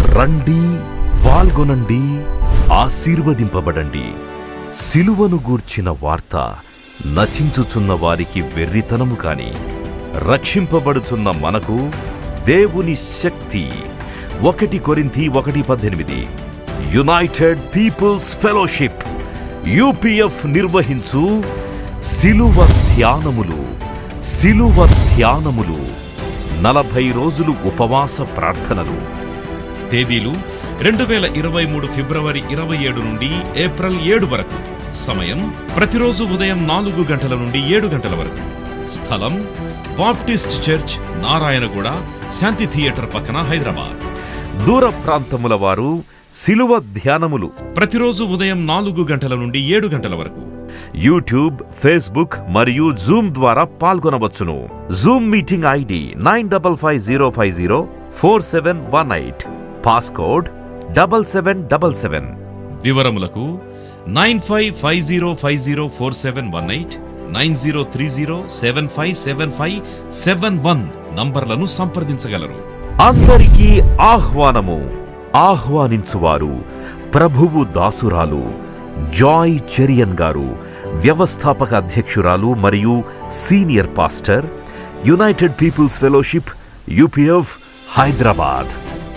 రండి పాల్గొనండి ఆశీర్వదింపబడండి సిలువను గూర్చిన వార్త నశించుచున్న వారికి వెర్రితనము కాని రక్షింపబడుచున్న మనకు దేవుని శక్తి ఒకటి కొరింథీ ఒకటి పద్దెనిమిది యునైటెడ్ పీపుల్స్ ఫెలోషిప్ యూపీఎఫ్ నిర్వహించు సిలువ ధ్యానములు సిలువ ధ్యానములు నలభై రోజులు ఉపవాస ప్రార్థనలు తేదీలు రెండు వేల ఇరవై మూడు ఫిబ్రవరి ఇరవై ఏడు నుండి ఏప్రిల్ ఏడు వరకు సమయం ప్రతిరోజు ఉదయం నాలుగు గంటల నుండి ఏడు గంటల వరకు స్థలం Baptist church Narayanaguda Shanti theatre పక్కన హైదరాబాద్ దూర ప్రాంతముల వారు సిలువ ధ్యానములు ప్రతిరోజు ఉదయం నాలుగు గంటల నుండి ఏడు గంటల వరకు యూట్యూబ్ ఫేస్బుక్ మరియు జూమ్ ద్వారా పాల్గొనవచ్చును Zoom meeting ID nine double five zero five zero four seven one eight passcode double seven double seven వివరములకు nine five five zero five zero four seven one eight nine zero three zero seven five seven five seven one నంబర్లను సంప్రదించగలరు అందరికీ ఆహ్వానము ఆహ్వానించువారు ప్రభువు దాసురాలు Joy Cherian గారు వ్యవస్థాపక అధ్యక్షురాలు మరియు senior pastor United peoples fellowship UPF Hyderabad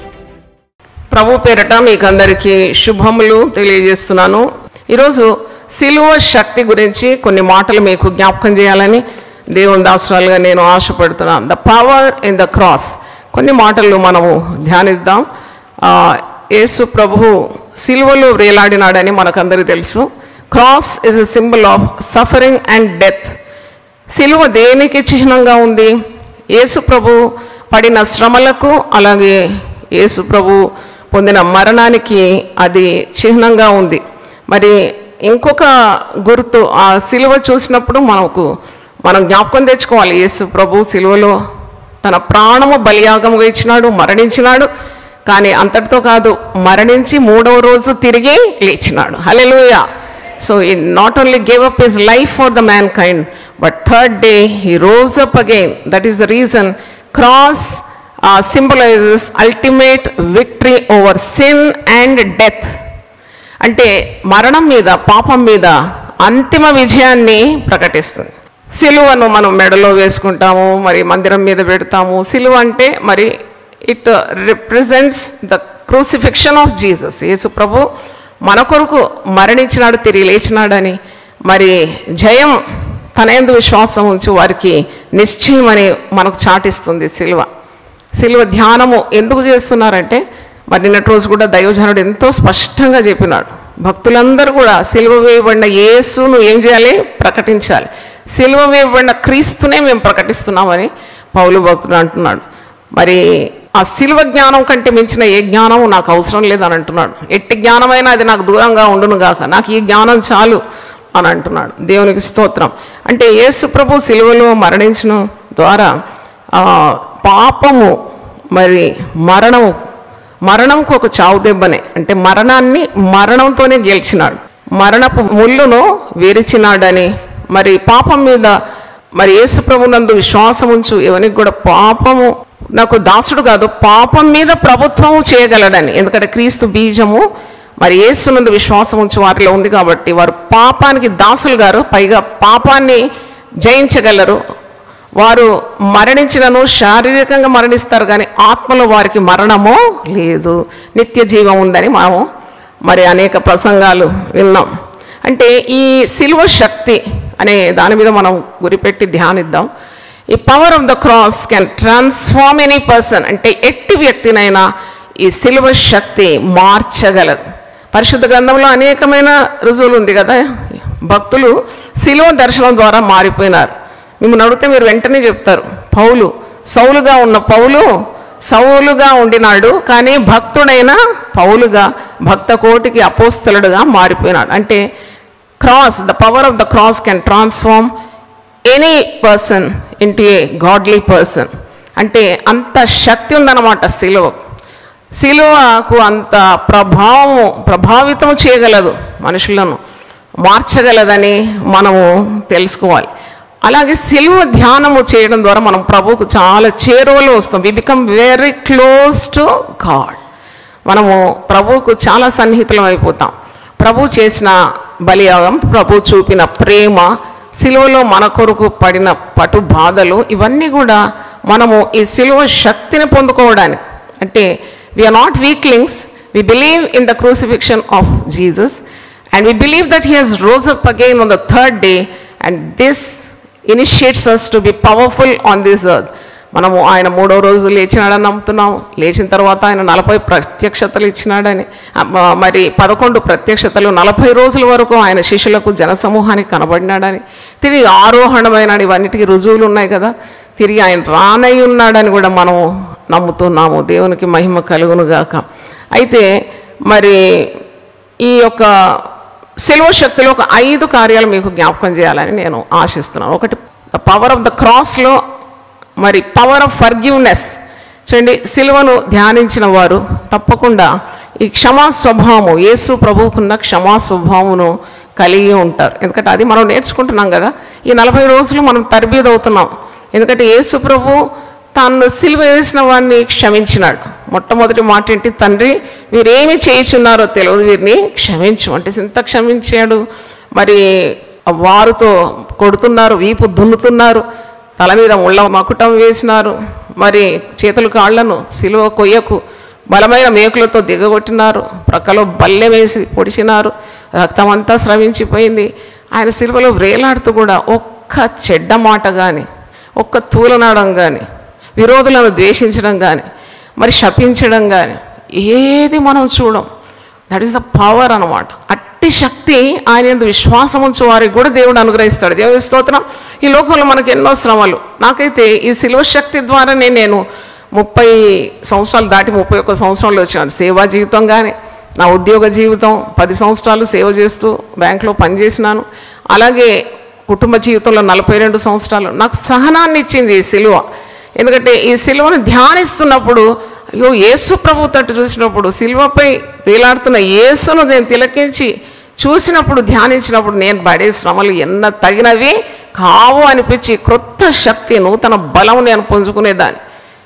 ప్రభు పేరట మీకు అందరికీ శుభములు తెలియజేస్తున్నాను ఈరోజు సిలువ శక్తి గురించి కొన్ని మాటలు మీకు జ్ఞాపకం చేయాలని దేవుని దాసురాలుగా నేను ఆశపడుతున్నాను the power in the cross కొన్ని మాటలు మనము ధ్యానిద్దాం ఆ, యేసు ప్రభు సిలువలో వేలాడినాడని మనకందరికీ తెలుసు cross is a symbol of suffering and death సిలువ దేనికి చిహ్నంగా ఉంది యేసు ప్రభు పడిన శ్రమలకు అలాగే యేసు ప్రభు పొందిన మరణానికి అది చిహ్నంగా ఉంది మరి ఇంకొక గుర్తు ఆ సిలువ చూసినప్పుడు మనకు మనం జ్ఞాపకం తెచ్చుకోవాలి యేసు ప్రభు సిలువలో తన ప్రాణము బలియాగముగా ఇచ్చినాడు మరణించినాడు కానీ అంతటితో కాదు మరణించి మూడవ రోజు తిరిగి లేచినాడు హల్లెలూయా So he not only gave up his life for the mankind, but third day he rose up again. That is the reason cross uh, symbolizes ultimate victory over sin and death. అంటే మరణం మీద పాపం మీద అంతిమ విజయాన్ని ప్రకటిస్తుంది సిలువను మనం మెడలో వేసుకుంటాము మరి మందిరం మీద పెడతాము సిలువ అంటే మరి it represents the crucifixion of Jesus యేసు ప్రభు మన కొరకు మరణించినాడు తిరిగి లేచినాడని మరి జయం తన ఎందు విశ్వాసం ఉంచి వారికి నిశ్చయమని మనకు చాటిస్తుంది సిలువ సిలువ ధ్యానము ఎందుకు చేస్తున్నారంటే మరి నిన్నటి రోజు కూడా దైవజనుడు ఎంతో స్పష్టంగా చెప్పినాడు భక్తులందరూ కూడా సిలువ వేయబడిన యేసును ఏం చేయాలి ప్రకటించాలి సిలువ వేయబడిన క్రీస్తునే మేము ప్రకటిస్తున్నామని పౌలు భక్తుడు అంటున్నాడు మరి ఆ సిలువ జ్ఞానం కంటే మించిన ఏ జ్ఞానం నాకు అవసరం లేదని అంటున్నాడు ఎట్టి జ్ఞానమైనా అది నాకు దూరంగా ఉండును గాక నాకు ఈ జ్ఞానం చాలు అని అంటున్నాడు దేవునికి స్తోత్రం అంటే యేసు ప్రభు సిలువలో మరణించిన ద్వారా ఆ, పాపము మరి మరణము మరణంకు ఒక చావు దెబ్బనే అంటే మరణాన్ని మరణంతోనే గెలిచినాడు మరణపు ముళ్ళును విరిచినాడని మరి పాపం మీద మరి యేసు ప్రభునందు విశ్వాసం ఉంచు ఎవరికి కూడా పాపము నాకు దాసుడు కాదు పాపం మీద ప్రభుత్వం చేయగలడని ఎందుకంటే క్రీస్తు బీజము మరి యేసునందు విశ్వాసం ఉంచు వారిలో ఉంది కాబట్టి వారు పాపానికి దాసులు గారు పైగా పాపాన్ని జయించగలరు వారు మరణించినను శారీరకంగా మరణిస్తారు కానీ ఆత్మలో వారికి మరణము లేదు నిత్య జీవం ఉందని మనము మరి అనేక ప్రసంగాలు విన్నాం అంటే ఈ సిల్వ శక్తి అనే దాని మీద మనం గురిపెట్టి ధ్యానిద్దాం ఈ power of the cross can transform any person అంటే ఎట్టి వ్యక్తినైనా ఈ సిల్వ శక్తి మార్చగలదు పరిశుద్ధ గ్రంథంలో అనేకమైన రుజువులు ఉంది కదా భక్తులు సిలువ దర్శనం ద్వారా మారిపోయినారు మిమ్మల్ని అడిగితే మీరు వెంటనే చెప్తారు పౌలు సౌలుగా ఉన్న పౌలు సౌలుగా ఉండినాడు కానీ భక్తుడైన పౌలుగా భక్త కోటికి అపోస్తలుడుగా మారిపోయినాడు అంటే cross the power of the cross can transform any person into a godly person అంటే అంత శక్తి ఉందన్నమాట సిలువ సిలువకు అంత ప్రభావము ప్రభావితం చేయగలదు మనుషులను మార్చగలదని మనము తెలుసుకోవాలి అలాగే సిలువ ధ్యానము చేయడం ద్వారా మనం ప్రభువుకు చాలా చేరువలో వస్తాం we become very close to God మనము ప్రభువుకు చాలా సన్నిహితులం అయిపోతాం ప్రభు చేసిన బలియాగం ప్రభు చూపిన ప్రేమ సిలువలో మన కొరకు పడిన పటు బాధలు ఇవన్నీ కూడా మనము ఈ సిలువ శక్తిని పొందుకోవడానికి అంటే we're not weaklings we believe in the crucifixion of Jesus and we believe that he has rose up again on the third day and this initiates us to be powerful on this earth మనము ఆయన మూడో రోజు లేచినాడని నమ్ముతున్నాము లేచిన తర్వాత ఆయన నలభై ప్రత్యక్షతలు ఇచ్చినాడని ఆ, మ- మరి పదకొండు ప్రత్యక్షతలు నలభై రోజుల వరకు ఆయన శిష్యులకు జనసమూహానికి కనబడినాడని తిరిగి ఆరోహణమైనాడు ఇవన్నిటికీ రుజువులు ఉన్నాయి కదా తిరిగి ఆయన రానై ఉన్నాడని కూడా మనము నమ్ముతున్నాము దేవునికి మహిమ కలుగును గాక అయితే మరి ఈ యొక్క సెలవు శక్తిలో ఒక ఐదు కార్యాలు మీకు జ్ఞాపకం చేయాలని నేను ఆశిస్తున్నాను ఒకటి ద పవర్ ఆఫ్ ద క్రాస్లో మరి పవర్ ఆఫ్ ఫర్గివ్నెస్ చూడండి సిలువను ధ్యానించిన వారు తప్పకుండా ఈ క్షమా స్వభావము యేసు ప్రభువుకున్న క్షమా స్వభావమును కలిగి ఉంటారు ఎందుకంటే అది మనం నేర్చుకుంటున్నాం కదా ఈ నలభై రోజులు మనం తరబీదు అవుతున్నాం ఎందుకంటే యేసు ప్రభు తాను సిలువ వేసిన వారిని క్షమించినాడు మొట్టమొదటి మాట ఏంటి తండ్రి వీరేమి చేయుచున్నారో తెలియదు వీరిని క్షమించు అంటే ఎంత క్షమించాడు మరి వారుతో కొడుతున్నారు వీపు దున్నుతున్నారు తల మీద ముళ్ళ మకుటం వేసినారు మరి చేతులు కాళ్లను సిలువ కొయ్యకు బలమైన మేకులతో దిగగొట్టినారు ప్రక్కలో బల్లె వేసి పొడిచినారు రక్తమంతా స్రవించిపోయింది ఆయన సిలువలో వ్రేలాడుతూ కూడా ఒక్క చెడ్డ మాట కానీ ఒక్క తూలనాడం కానీ విరోధులను ద్వేషించడం కానీ మరి శపించడం కానీ ఏది మనం చూడం దట్ ఈస్ ద పవర్ అనమాట అట్టి శక్తి ఆయన యందు విశ్వాసం ఉంచు వారికి కూడా దేవుడు అనుగ్రహిస్తాడు దేవుని స్తోత్రం ఈ లోకంలో మనకు ఎన్నో శ్రమలు నాకైతే ఈ శిలువ శక్తి ద్వారానే నేను ముప్పై సంవత్సరాలు దాటి ముప్పై ఒక్క సంవత్సరంలో వచ్చాను సేవా జీవితం కానీ నా ఉద్యోగ జీవితం పది సంవత్సరాలు సేవ చేస్తూ బ్యాంకులో పనిచేసినాను అలాగే కుటుంబ జీవితంలో నలభై రెండు సంవత్సరాలు నాకు సహనాన్ని ఇచ్చింది ఈ సిలువ ఎందుకంటే ఈ సిలువను ధ్యానిస్తున్నప్పుడు అయ్యో యేసు ప్రభు తట్టు చూసినప్పుడు సిలువపై వేలాడుతున్న యేసును నేను తిలకించి చూసినప్పుడు ధ్యానించినప్పుడు నేను పడే శ్రమలు ఎన్న తగినవి కావు అనిపించి క్రొత్త శక్తి నూతన బలం నేను పుంజుకునేదాన్ని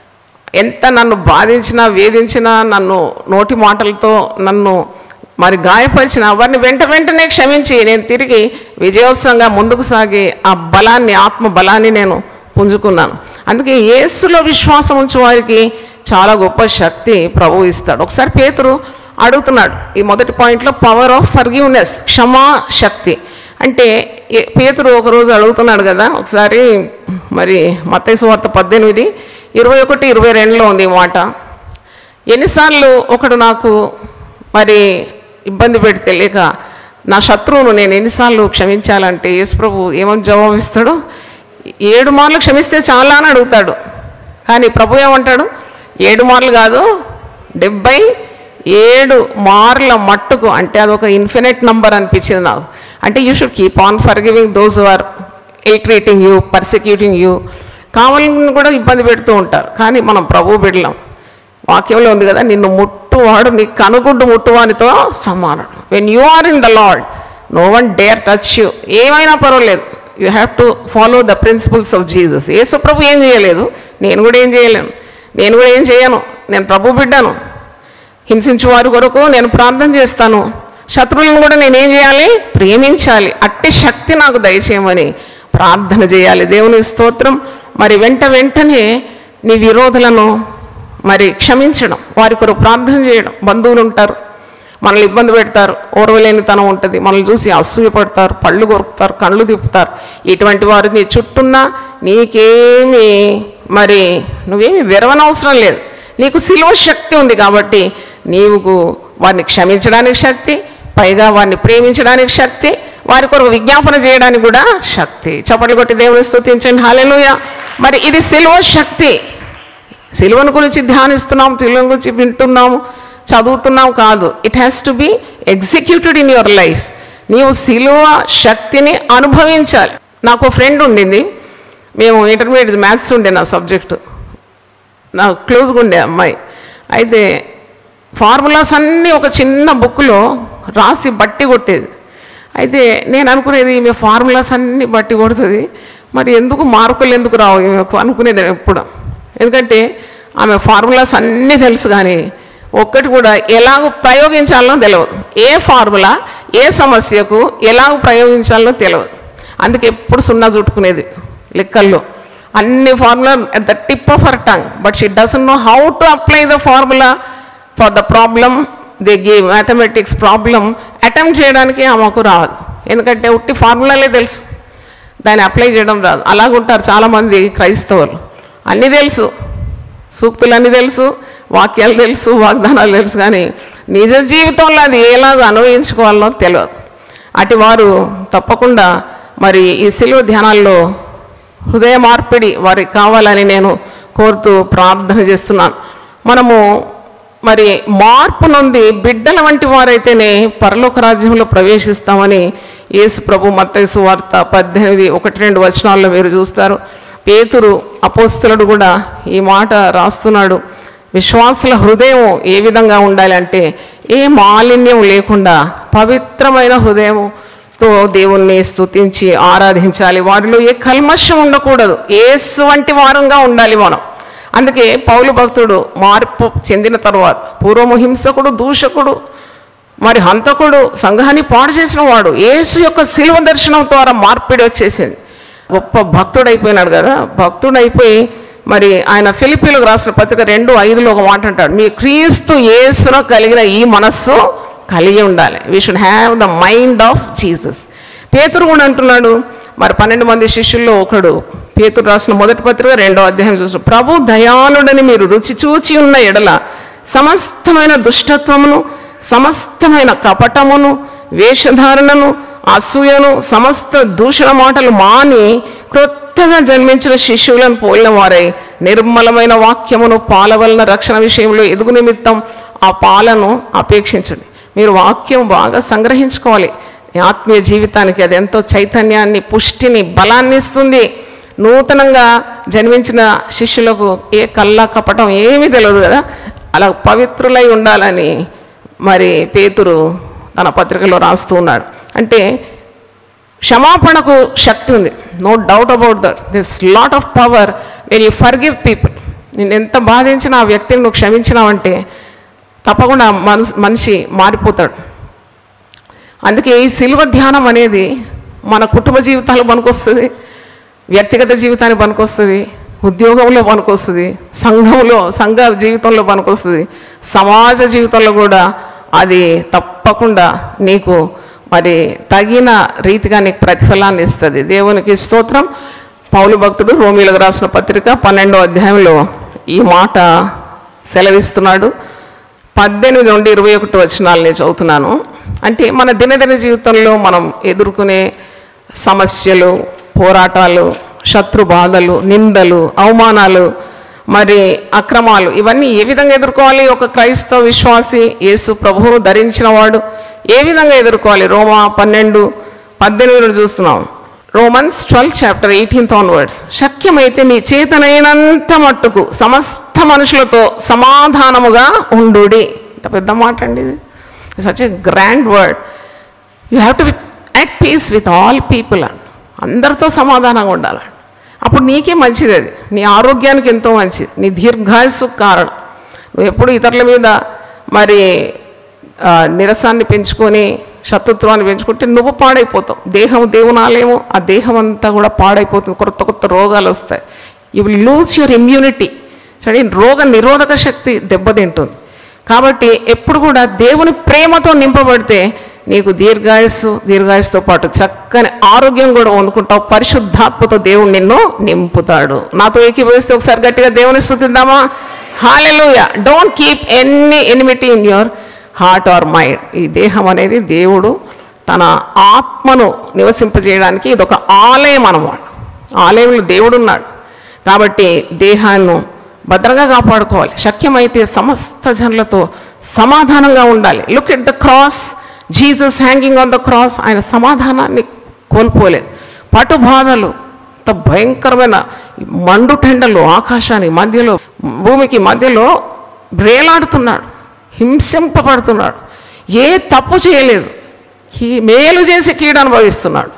ఎంత నన్ను బాధించినా వేధించినా నన్ను నోటి మాటలతో నన్ను మరి గాయపరిచిన వారిని వెంట వెంటనే క్షమించి నేను తిరిగి విజయోత్సవంగా ముందుకు సాగి ఆ బలాన్ని ఆత్మ బలాన్ని నేను పుంజుకున్నాను అందుకే యేసులో విశ్వాసం ఉంచే వారికి చాలా గొప్ప శక్తి ప్రభు ఇస్తాడు ఒకసారి పేతురు అడుగుతున్నాడు ఈ మొదటి పాయింట్లో పవర్ ఆఫ్ ఫర్గివ్నెస్ క్షమా శక్తి అంటే ఏ- పేతురు ఒకరోజు అడుగుతున్నాడు కదా ఒకసారి మరి మత్తయి సువార్త పద్దెనిమిది ఇరవై ఒకటి ఇరవై రెండులో ఉంది ఈ మాట ఎన్నిసార్లు ఒకడు నాకు మరి ఇబ్బంది పెడితే లేక నా శత్రువును నేను ఎన్నిసార్లు క్షమించాలంటే యేసు ప్రభు ఏమని జవాబిస్తాడు ఏడు మార్లు క్షమిస్తే చాలా అని అడుగుతాడు కానీ ప్రభు ఏమంటాడు ఏడు మార్లు కాదు డెబ్బై ఏడు మార్ల మట్టుకు అంటే అదొక ఇన్ఫినిట్ నంబర్ అనిపించింది నాకు అంటే you should keep on forgiving those are ill treating you persecuting you కావాలని కూడా ఇబ్బంది పెడుతూ ఉంటారు కానీ మనం ప్రభు బిడ్డలం వాక్యంలో ఉంది కదా నిన్ను ముట్టువాడు నీ కనుగుడ్డు ముట్టువానితో సమానం when you are in the Lord no one dare touch you ఏమైనా పర్వాలేదు you have to follow the principles of Jesus యేసు ప్రభు ఏం చేయలేదు నేను కూడా ఏం చేయలేను నేను కూడా ఏం చేయను నేను ప్రభు బిడ్డను హింసించే వారి కొరకు నేను ప్రార్థన చేస్తాను శత్రువులను కూడా నేనేం చేయాలి ప్రేమించాలి అట్టి శక్తి నాకు దయచేయమని ప్రార్థన చేయాలి దేవుని స్తోత్రం మరి వెంట వెంటనే నీ విరోధులను మరి క్షమించడం వారి కొరకు ప్రార్థన చేయడం బంధువులు ఉంటారు మనల్ని ఇబ్బంది పెడతారు ఓర్వలేనితనం ఉంటుంది మనల్ని చూసి అసూయపడతారు పళ్ళు కొరుకుతారు కళ్ళు తిప్పుతారు ఇటువంటి వారు నీ చుట్టూన్నా నీకేమి మరి నువ్వేమి విరవనవసరం లేదు నీకు సిలువ శక్తి ఉంది కాబట్టి నీవు వారిని క్షమించడానికి శక్తి పైగా వారిని ప్రేమించడానికి శక్తి వారి కొరకు విజ్ఞాపన చేయడానికి కూడా శక్తి చప్పట్లు కొట్టి దేవుని స్తుతించండి హాలెలూయ మరి ఇది సిలువ శక్తి సిలువను గురించి ధ్యానిస్తున్నాం సిలువను గురించి వింటున్నాము చదువుతున్నాం కాదు it has to be executed in your life నీవు సిలువ శక్తిని అనుభవించాలి నాకు ఫ్రెండ్ ఉండింది మేము ఇంటర్మీడియట్ మ్యాథ్స్ ఉండే నా సబ్జెక్టు నాకు క్లోజ్గా ఉండే అమ్మాయి అయితే ఫార్ములాస్ అన్నీ ఒక చిన్న బుక్లో రాసి బట్టి కొట్టేది అయితే నేను అనుకునేది ఈమె ఫార్ములాస్ అన్నీ బట్టి కొడుతుంది మరి ఎందుకు మార్కులు ఎందుకు రావు ఈమెకు అనుకునేది నేను ఎప్పుడు ఎందుకంటే ఆమె ఫార్ములాస్ అన్నీ తెలుసు కానీ ఒక్కటి కూడా ఎలాగ ప్రయోగించాలనో తెలియదు ఏ ఫార్ములా ఏ సమస్యకు ఎలాగ ప్రయోగించాలనో తెలియదు అందుకే ఎప్పుడు సున్నా చుట్టుకునేది లెక్కల్లో అన్ని formula at the tip of her tongue but she doesn't know how to apply the formula for the problem they gave mathematics problem attempt చేయడానికి ఆమెకు రాదు ఎందుకంటే ఉట్టి ఫార్ములాలే తెలుసు దాన్ని అప్లై చేయడం రాదు అలాగుంటారు చాలామంది క్రైస్తవులు అన్నీ తెలుసు సూక్తులు అన్నీ తెలుసు వాక్యాలు తెలుసు వాగ్దానాలు తెలుసు కానీ నిజ జీవితంలో అది ఎలాగో అన్వయించుకోవాలనో తెలియదు అటు వారు తప్పకుండా మరి ఈ సిలువ ధ్యానాల్లో హృదయ మార్పిడి వారికి కావాలని నేను కోరుతూ ప్రార్థన చేస్తున్నాను మనము మరి మార్పు నుండి బిడ్డల వంటి వారైతేనే పరలోక రాజ్యంలో ప్రవేశిస్తామని యేసు ప్రభు మత్తైసు వార్త పద్దెనిమిది ఒకటి రెండు వచనాల్లో మీరు చూస్తారు పేతురు అపోస్తులుడు కూడా ఈ మాట రాస్తున్నాడు విశ్వాసుల హృదయం ఏ విధంగా ఉండాలి అంటే ఏ మాలిన్యం లేకుండా పవిత్రమైన హృదయంతో దేవుణ్ణి స్తుతించి ఆరాధించాలి వారిలో ఏ కల్మషం ఉండకూడదు ఏసు వంటి వారంగా ఉండాలి మనం అందుకే పౌలు భక్తుడు మార్పు చెందిన తర్వాత పూర్వము హింసకుడు దూషకుడు మరి హంతకుడు సంఘాన్ని పాడు చేసిన వాడు యేసు యొక్క శిలువ దర్శనం ద్వారా మార్పిడి వచ్చేసింది గొప్ప భక్తుడు అయిపోయినాడు కదా భక్తుడు అయిపోయి మరి ఆయన ఫిలిపీలకు రాసిన పత్రిక రెండు ఐదులో ఒక మాట అంటాడు మీ క్రీస్తు యేసులో కలిగిన ఈ మనస్సు కలిగి ఉండాలి we should have the mind of Jesus పేతురు కూడా అంటున్నాడు మరి పన్నెండు మంది శిష్యుల్లో ఒకడు పేతురు రాసిన మొదటి పత్రిక రెండో అధ్యాయం చూసిన ప్రభు దయాళుడని మీరు రుచి చూచి ఉన్న ఎడల సమస్తమైన దుష్టత్వమును సమస్తమైన కపటమును వేషధారణను అసూయను సమస్త దూషణ మాటలు మాని క్రొత్తగా జన్మించిన శిష్యులను పోలిన వారై నిర్మలమైన వాక్యమును పాల వలన రక్షణ విషయంలో ఎదుగు నిమిత్తం ఆ పాలను అపేక్షించండి మీరు వాక్యం బాగా సంగ్రహించుకోవాలి ఈ ఆత్మీయ జీవితానికి అది ఎంతో చైతన్యాన్ని పుష్టిని బలాన్ని ఇస్తుంది నూతనంగా జన్మించిన శిష్యులకు ఏ కళ్ళ కపటం ఏమీ తెలియదు కదా అలా పవిత్రులై ఉండాలని మరి పేతురు తన పత్రికలో రాస్తూ ఉన్నాడు అంటే క్షమాపణకు శక్తి ఉంది no doubt about that this lot of power when you forgive people నేను ఎంత బాధించినా ఆ వ్యక్తిని నువ్వు క్షమించినావంటే తప్పకుండా మనసు మనిషి మారిపోతాడు అందుకే ఈ సిల్వ ధ్యానం అనేది మన కుటుంబ జీవితాలు పనికొస్తుంది వ్యక్తిగత జీవితానికి పనికొస్తుంది ఉద్యోగంలో పనికొస్తుంది సంఘంలో సంఘ జీవితంలో పనికొస్తుంది సమాజ జీవితంలో కూడా అది తప్పకుండా నీకు మరి తగిన రీతిగా నీకు ప్రతిఫలాన్ని ఇస్తుంది దేవునికి స్తోత్రం పౌలు భక్తుడు రోమిలకు రాసిన పత్రిక పన్నెండో అధ్యాయంలో ఈ మాట సెలవిస్తున్నాడు పద్దెనిమిది నుండి ఇరవై ఒకటి వచనాలు నేను చదువుతున్నాను అంటే మన దినదిన జీవితంలో మనం ఎదుర్కొనే సమస్యలు పోరాటాలు శత్రు బాధలు నిందలు అవమానాలు మరి అక్రమాలు ఇవన్నీ ఏ విధంగా ఎదుర్కోవాలి ఒక క్రైస్తవ విశ్వాసి యేసు ప్రభువును ధరించిన వాడు ఏ విధంగా ఎదుర్కోవాలి రోమా పన్నెండు పద్దెనిమిది చూస్తున్నాం Romans twelve chapter eighteenth onwards శక్యమైతే మీ చేతనైనంత మట్టుకు సమస్త మనుషులతో సమాధానముగా ఉండుడి ఇంత పెద్ద మాట అండి ఇది such a grand word you have to be at peace with all people and అందరితో సమాధానంగా ఉండాలి అప్పుడు నీకే మంచిది అది నీ ఆరోగ్యానికి ఎంతో మంచిది నీ దీర్ఘాయుసు కారణం నువ్వు ఎప్పుడు ఇతరుల మీద మరి ఆ, నిరసాన్ని పెంచుకొని శత్రుత్వాన్ని పెంచుకుంటే నువ్వు పాడైపోతావు దేహం దేవునాలేమో ఆ దేహం అంతా కూడా పాడైపోతుంది కొత్త కొత్త రోగాలు వస్తాయి you will lose your immunity సరే రోగ నిరోధక శక్తి దెబ్బతింటుంది కాబట్టి ఎప్పుడు కూడా దేవుని ప్రేమతో నింపబడితే నీకు దీర్ఘాయుస్సు దీర్ఘాయుస్తో పాటు చక్కని ఆరోగ్యం కూడా వండుకుంటావు పరిశుద్ధాత్మతో దేవుడు నిన్ను నింపుతాడు నాతో ఏకీభవిస్తే ఒకసారి గట్టిగా దేవుని స్థుతిద్దామా hallelujah don't keep any enmity in your heart or mind ఈ దేహం అనేది దేవుడు తన ఆత్మను నివసింపజేయడానికి ఇది ఒక ఆలయం అన్నమాట ఆలయంలో దేవుడు ఉన్నాడు కాబట్టి దేహాన్ని భద్రంగా కాపాడుకోవాలి శక్యమైతే సమస్త జనులతో సమాధానంగా ఉండాలి look at the cross Jesus hanging on the cross ఆయన సమాధానాన్ని కోల్పోలేదు పటు బాధలు అంత భయంకరమైన మండు టెండలు ఆకాశానికి మధ్యలో భూమికి మధ్యలో బ్రేలాడుతున్నాడు హింసింపబడుతున్నాడు ఏ తప్పు చేయలేదు ఈ మేలు చేసి కీడు అనుభవిస్తున్నాడు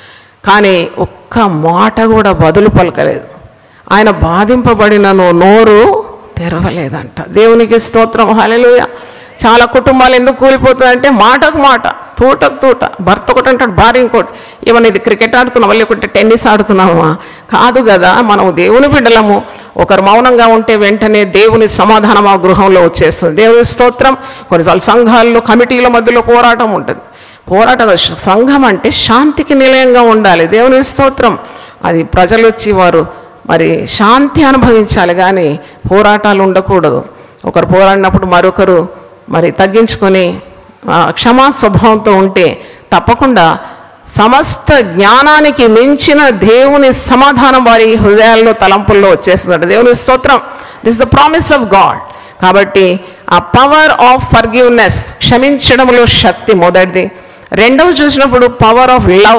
కానీ ఒక్క మాట కూడా బదులు పలకలేదు ఆయన బాధింపబడినను నోరు తెరవలేదంట దేవునికి స్తోత్రం హల్లెలూయా చాలా కుటుంబాలు ఎందుకు కూలిపోతుందంటే మాటకు మాట తూటకు తూట భర్త ఒకటి అంటాడు భార్య ఇంకోటి ఏమన్నా ఇది క్రికెట్ ఆడుతున్నావా లేకుంటే టెన్నిస్ ఆడుతున్నావా కాదు కదా మనం దేవుని బిడ్డలము ఒకరు మౌనంగా ఉంటే వెంటనే దేవుని సమాధానం ఆ గృహంలో వచ్చేస్తుంది దేవుని స్తోత్రం కొన్నిసార్లు సంఘాల్లో కమిటీల మధ్యలో పోరాటం ఉంటుంది పోరాటం కాదు. సంఘం అంటే శాంతికి నిలయంగా ఉండాలి దేవుని స్తోత్రం అది ప్రజలు వచ్చి వారు మరి శాంతి అనుభవించాలి కానీ పోరాటాలు ఉండకూడదు ఒకరు పోరాడినప్పుడు మరొకరు మరి తగ్గించుకొని ఆ, క్షమా స్వభావంతో ఉంటే తప్పకుండా సమస్త జ్ఞానానికి మించిన దేవుని సమాధానం వారి హృదయాల్లో తలంపుల్లో వచ్చేస్తుందట దేవుని స్తోత్రం this the promise of God కాబట్టి ఆ పవర్ ఆఫ్ ఫర్గివ్నెస్ క్షమించడంలో శక్తి మొదటిది రెండవ చూసినప్పుడు పవర్ ఆఫ్ లవ్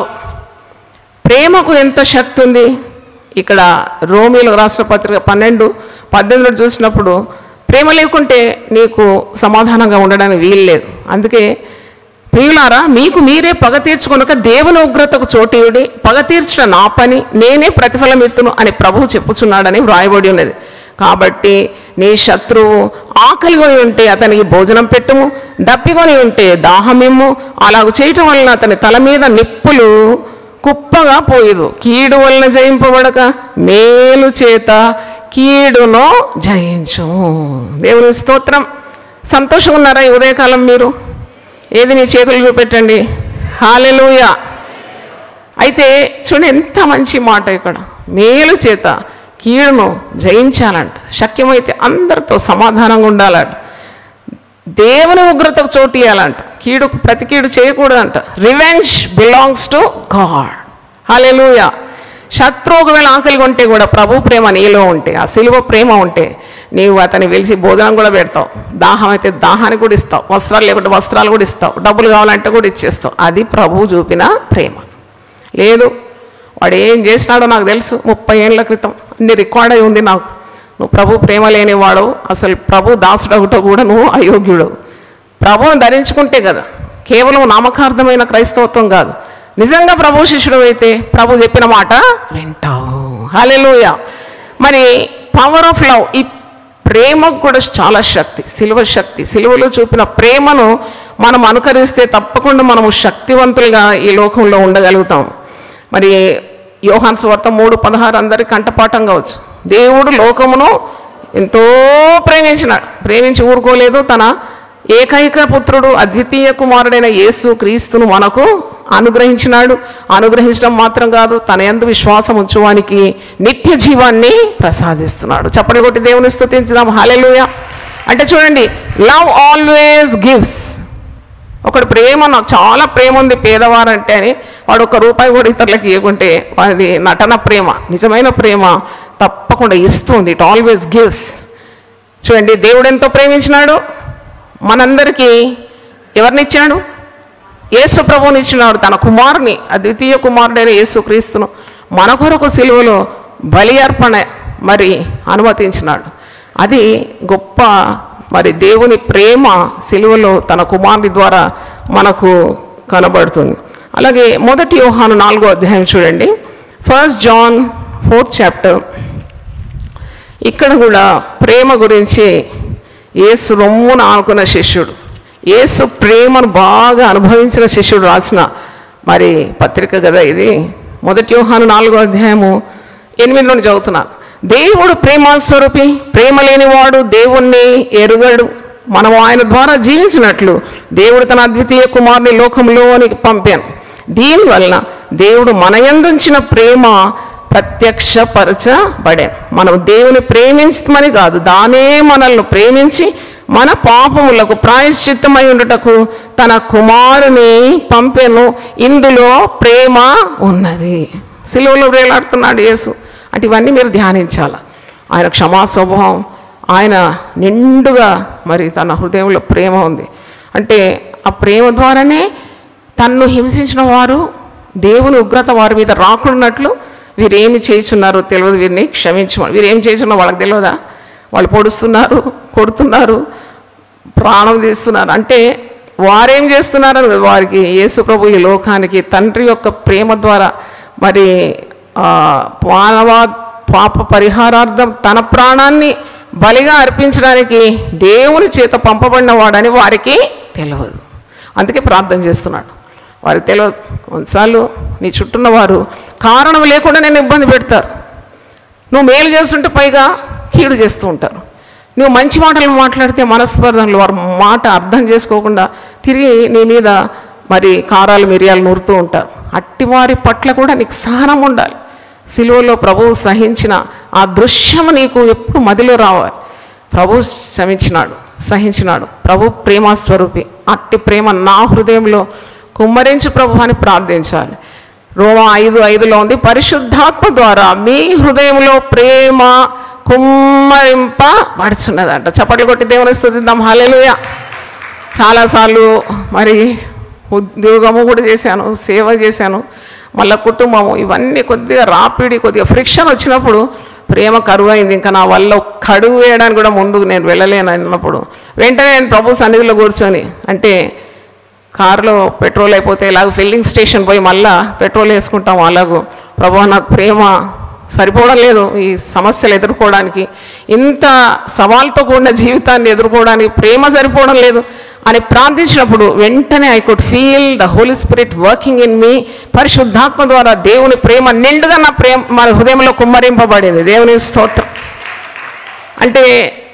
ప్రేమకు ఎంత శక్తి ఉంది ఇక్కడ రోమిల రాష్ట్ర పత్రిక పన్నెండు పద్దెనిమిదిలో చూసినప్పుడు ప్రేమ లేకుంటే నీకు సమాధానంగా ఉండడానికి వీలు లేదు అందుకే ప్రియులారా మీకు మీరే పగ తీర్చుకొనక దేవుని ఉగ్రతకు చోటీయుడి పగ తీర్చడం నా పని నేనే ప్రతిఫలం ఎత్తును అని ప్రభువు చెప్పుచున్నాడని వ్రాయబడి ఉన్నది కాబట్టి నీ శత్రువు ఆకలిగొని ఉంటే అతనికి భోజనం పెట్టుము దప్పికొని ఉంటే దాహమిమ్ము అలాగ చేయటం వలన అతని తల మీద నిప్పులు కుప్పగా పోయేదు కీడు వలన జయింపబడక మేలు చేత కీడును జయించు దేవుని స్తోత్రం సంతోషంగా ఉన్నారా ఈ ఉదయకాలం మీరు ఏది నీ చేతులు చూపెట్టండి హాలెలూయా అయితే చూడండి ఎంత మంచి మాట ఇక్కడ మేలు చేత కీడును జయించాలంట శక్యమైతే అందరితో సమాధానంగా ఉండాలంట దేవుని ఉగ్రతకు చోటు ఇవ్వాలంట కీడు ప్రతి కీడు చేయకూడదంట revenge belongs to God hallelujah శత్రువు ఒకవేళ ఆకలి కొంటే కూడా ప్రభు ప్రేమ నీలో ఉంటే ఆ సిలువ ప్రేమ ఉంటే నీవు అతన్ని పిలిచి భోజనం కూడా పెడతావు దాహం అయితే దాహాన్ని కూడా ఇస్తావు వస్త్రాలు లేకుంటే వస్త్రాలు కూడా ఇస్తావు డబ్బులు కావాలంటే కూడా ఇచ్చేస్తావు అది ప్రభువు చూపిన ప్రేమ లేదు వాడు ఏం చేసినాడో నాకు తెలుసు ముప్పై ఏళ్ళ క్రితం అన్ని రికార్డ్ అయి ఉంది నాకు నువ్వు ప్రభు ప్రేమ లేనివాడు అసలు ప్రభు దాసుడగుట కూడా నువ్వు అయోగ్యుడు ప్రభువును ధరించుకుంటే కదా కేవలం నామకార్థమైన క్రైస్తవత్వం కాదు నిజంగా ప్రభు శిష్యుడు అయితే ప్రభు చెప్పిన మాట వింటావు హల్లెలూయా మరి పవర్ ఆఫ్ లవ్ ఈ ప్రేమకు కూడా చాలా శక్తి సిలువ శక్తి సిలువలో చూపిన ప్రేమను మనం అనుకరిస్తే తప్పకుండా మనము శక్తివంతులుగా ఈ లోకంలో ఉండగలుగుతాం మరి యోహాన్ స్వార్త మూడు పదహారు అందరి కంఠపాఠం కావచ్చు దేవుడు లోకమును ఎంతో ప్రేమించినాడు ప్రేమించి ఊరుకోలేదు తన ఏకైక పుత్రుడు అద్వితీయ కుమారుడైన యేసు క్రీస్తును మనకు అనుగ్రహించినాడు అనుగ్రహించడం మాత్రం కాదు తన ఎందు విశ్వాసం ఉంచువానికి నిత్య జీవాన్ని ప్రసాదిస్తున్నాడు చప్పటి కొట్టి దేవుని స్తుతించుదాం హాలెలూయ అంటే చూడండి లవ్ ఆల్వేస్ గివ్స్ ఒకడు ప్రేమ నాకు చాలా ప్రేమ ఉంది పేదవారంటే అని వాడు ఒక రూపాయి కూడా ఇతరులకు ఇవ్వకుంటే వాడి నటన ప్రేమ నిజమైన ప్రేమ తప్పకుండా ఇస్తుంది ఇట్ ఆల్వేస్ గివ్స్ చూడండి దేవుడు ఎంతో ప్రేమించినాడు మనందరికీ ఎవరినిచ్చాడు యేసు ప్రభువుని ఇచ్చినాడు తన కుమారుని అద్వితీయ కుమారుడైన యేసు క్రీస్తును మన కొరకు సిలువలో బలి అర్పణ మరి అనుమతించినాడు అది గొప్ప మరి దేవుని ప్రేమ సిలువలో తన కుమారుని ద్వారా మనకు కనబడుతుంది అలాగే మొదటి యోహాను నాలుగో అధ్యాయం చూడండి ఫస్ట్ జాన్ ఫోర్త్ చాప్టర్ ఇక్కడ కూడా ప్రేమ గురించి యేసు రొమ్మున ఆనుకున్న శిష్యుడు యేసు ప్రేమను బాగా అనుభవించిన శిష్యుడు రాసిన మరి పత్రిక కదా ఇది మొదటి యోహాను నాలుగో అధ్యాయము ఎనిమిది నుండి చదువుతున్నాను దేవుడు ప్రేమాస్వరూపి ప్రేమ లేనివాడు దేవుణ్ణి ఎరుగడు మనం ఆయన ద్వారా జీవించినట్లు దేవుడు తన అద్వితీయ కుమారుని లోకంలోనికి పంపాను దీనివలన దేవుడు మన యందుంచిన ప్రేమ ప్రత్యక్షపరచబడే మనం దేవుని ప్రేమించమని కాదు దానే మనల్ని ప్రేమించి మన పాపములకు ప్రాయశ్చిత్తమై ఉండుటకు తన కుమారుని పంపెను ఇందులో ప్రేమ ఉన్నది సిలువలో వేలాడుతున్నాడు యేసు అంటే ఇవన్నీ మీరు ధ్యానించాలి ఆయన క్షమా స్వభావం ఆయన నిండుగా మరి తన హృదయంలో ప్రేమ ఉంది అంటే ఆ ప్రేమ ద్వారానే తన్ను హింసించిన వారు దేవుని ఉగ్రత వారి మీద రాకున్నట్లు వీరేమి చేస్తున్నారో తెలియదు వీరిని క్షమించమని వీరేం చేస్తున్నా వాళ్ళకి తెలియదా వాళ్ళు పొడుస్తున్నారు కొడుతున్నారు ప్రాణం తీస్తున్నారు అంటే వారేం చేస్తున్నారు అని కాదు, వారికి యేసు ప్రభు ఈ లోకానికి తండ్రి యొక్క ప్రేమ ద్వారా మరి ఆ, మానవ పాప పరిహారార్థం తన ప్రాణాన్ని బలిగా అర్పించడానికి దేవుని చేత పంపబడిన వాడని వారికి తెలియదు అందుకే ప్రార్థన చేస్తున్నాడు వారికి తెలియదు కొన్నిసార్లు నీ చుట్టూన్న వారు కారణం లేకుండా నేను ఇబ్బంది పెడతారు నువ్వు మేలు చేస్తుంటే పైగా కీడు చేస్తూ ఉంటారు నువ్వు మంచి మాటలు మాట్లాడితే మనస్పర్ధనలు వారి మాట అర్థం చేసుకోకుండా తిరిగి నీ మీద మరి కారాలు మిరియాలు నూరుతూ ఉంటారు అట్టి వారి పట్ల కూడా నీకు సహనం ఉండాలి సిలువలో ప్రభువు సహించిన ఆ దృశ్యం నీకు ఎప్పుడు మదిలో రావాలి ప్రభు శ్రమించినాడు సహించినాడు ప్రభు ప్రేమ స్వరూపి అట్టి ప్రేమ నా హృదయంలో కుమ్మరించి ప్రభు అని ప్రార్థించాలి రోమ ఐదు ఐదులో ఉంది పరిశుద్ధాత్మ ద్వారా మీ హృదయంలో ప్రేమ కుమ్మరింపబడుచున్నదంట చప్పట్లు కొట్టి దేవుని స్థుతిద్దాం హాలేలుయ చాలాసార్లు మరి ఉద్యోగము కూడా చేశాను సేవ చేశాను మళ్ళీ కుటుంబము ఇవన్నీ కొద్దిగా రాపిడి కొద్దిగా ఫ్రిక్షన్ వచ్చినప్పుడు ప్రేమ కరువు అయింది ఇంకా నా వల్ల ఒక్క అడుగు వేయడానికి కూడా ముందుకు నేను వెళ్ళలేను అన్నప్పుడు వెంటనే నేను ప్రభు సన్నిధిలో కూర్చొని అంటే కారులో పెట్రోల్ అయిపోతే ఇలాగ ఫిల్లింగ్ స్టేషన్ పోయి మళ్ళా పెట్రోల్ వేసుకుంటాం అలాగూ ప్రభు నాకు ప్రేమ సరిపోవడం లేదు ఈ సమస్యలు ఎదుర్కోవడానికి ఇంత సవాల్తో కూడిన జీవితాన్ని ఎదుర్కోవడానికి ప్రేమ సరిపోవడం లేదు అని ప్రార్థించినప్పుడు వెంటనే I could feel the holy spirit working in me పరిశుద్ధాత్మ ద్వారా దేవుని ప్రేమ నిండుగా నా ప్రేమ మన హృదయంలో కుమ్మరింపబడింది దేవుని స్తోత్రం అంటే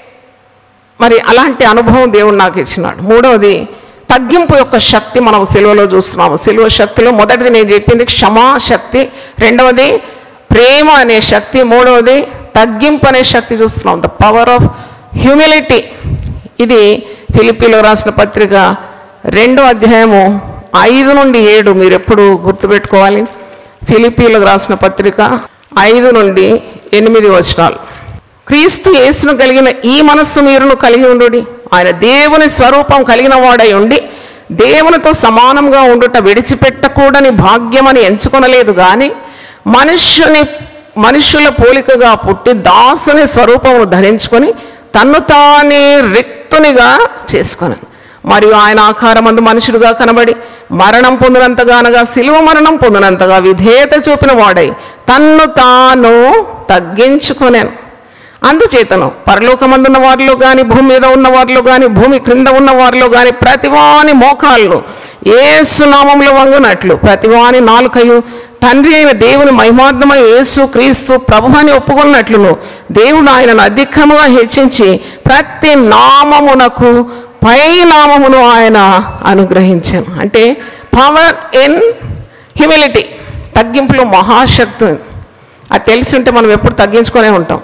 మరి అలాంటి అనుభవం దేవుడు నాకు ఇచ్చినాడు మూడవది తగ్గింపు యొక్క శక్తి మనం సెలవులో చూస్తున్నాము సెలవు శక్తిలో మొదటిది నేను చెప్పింది క్షమా శక్తి రెండవది ప్రేమ అనే శక్తి మూడవది తగ్గింపు అనే శక్తి చూస్తున్నాం ద పవర్ ఆఫ్ హ్యూమిలిటీ ఇది ఫిలిపీలో రాసిన పత్రిక రెండో అధ్యాయము ఐదు నుండి ఏడు మీరు ఎప్పుడు గుర్తుపెట్టుకోవాలి ఫిలిపీలకు రాసిన పత్రిక ఐదు నుండి ఎనిమిది వచనాలు క్రీస్తు యేసును కలిగిన ఈ మనస్సు మీరును కలిగి ఉండుడి ఆయన దేవుని స్వరూపం కలిగిన వాడై ఉండి దేవునితో సమానంగా ఉండుట విడిచిపెట్టకూడని భాగ్యమని ఎంచుకొనలేదు కానీ మనుష్యుని మనుష్యుల పోలికగా పుట్టి దాసుని స్వరూపమును ధరించుకొని తన్ను తానే రిక్తునిగా చేసుకొనను మరియు ఆయన ఆకారమందు మనుషుడుగా కనబడి మరణం పొందినంతగా అనగా శిలువ మరణం పొందినంతగా విధేయత చూపిన వాడై తన్ను తాను తగ్గించుకొనాను అందుచేతను పరలోకమందున్న వారిలో కానీ భూమి మీద ఉన్న వారిలో కానీ భూమి క్రింద ఉన్న వారిలో కానీ ప్రతివాని మోకాళ్ళు ఏసునామంలో వంగునట్లు ప్రతివాని నాలుకయు తండ్రి అయిన దేవుని మహిమార్థమైన యేసు క్రీస్తు ప్రభు అని ఒప్పుకున్నట్లును దేవుడు ఆయనను అధికముగా హెచ్చించి ప్రతి నామమునకు పై నామమును ఆయన అనుగ్రహించాను అంటే పవర్ ఇన్ హ్యూమిలిటీ తగ్గింపులో మహాశక్తి ఉంది. అది తెలిసి ఉంటే మనం ఎప్పుడు తగ్గించుకొనే ఉంటాం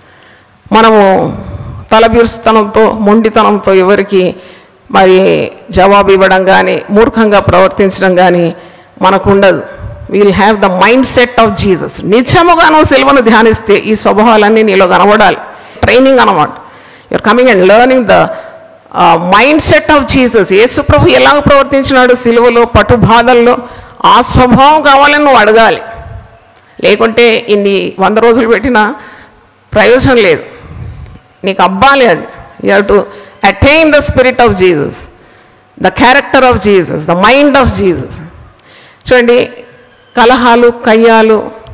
మనము తలబీరుస్తనంతో మొండితనంతో ఎవరికి మరి జవాబు ఇవ్వడం కానీ మూర్ఖంగా ప్రవర్తించడం కానీ మనకు ఉండదు we'll have the mind set of Jesus నిజముగా నువ్వు సిల్వను ధ్యానిస్తే ఈ స్వభావాలన్నీ నీలో కనబడాలి ట్రైనింగ్ అనమాట you're coming and learning the mind set of Jesus యేసు ప్రభు ఎలాగ ప్రవర్తించినాడు సిలువలో పటు బాధల్లో ఆ స్వభావం కావాలని నువ్వు అడగాలి లేకుంటే ఇన్ని వంద రోజులు పెట్టినా ప్రయోజనం లేదు నీకు అబ్బాలి అది you have to attain the spirit of Jesus the character of Jesus the mind of Jesus చూడండి కలహాలు కయ్యాలు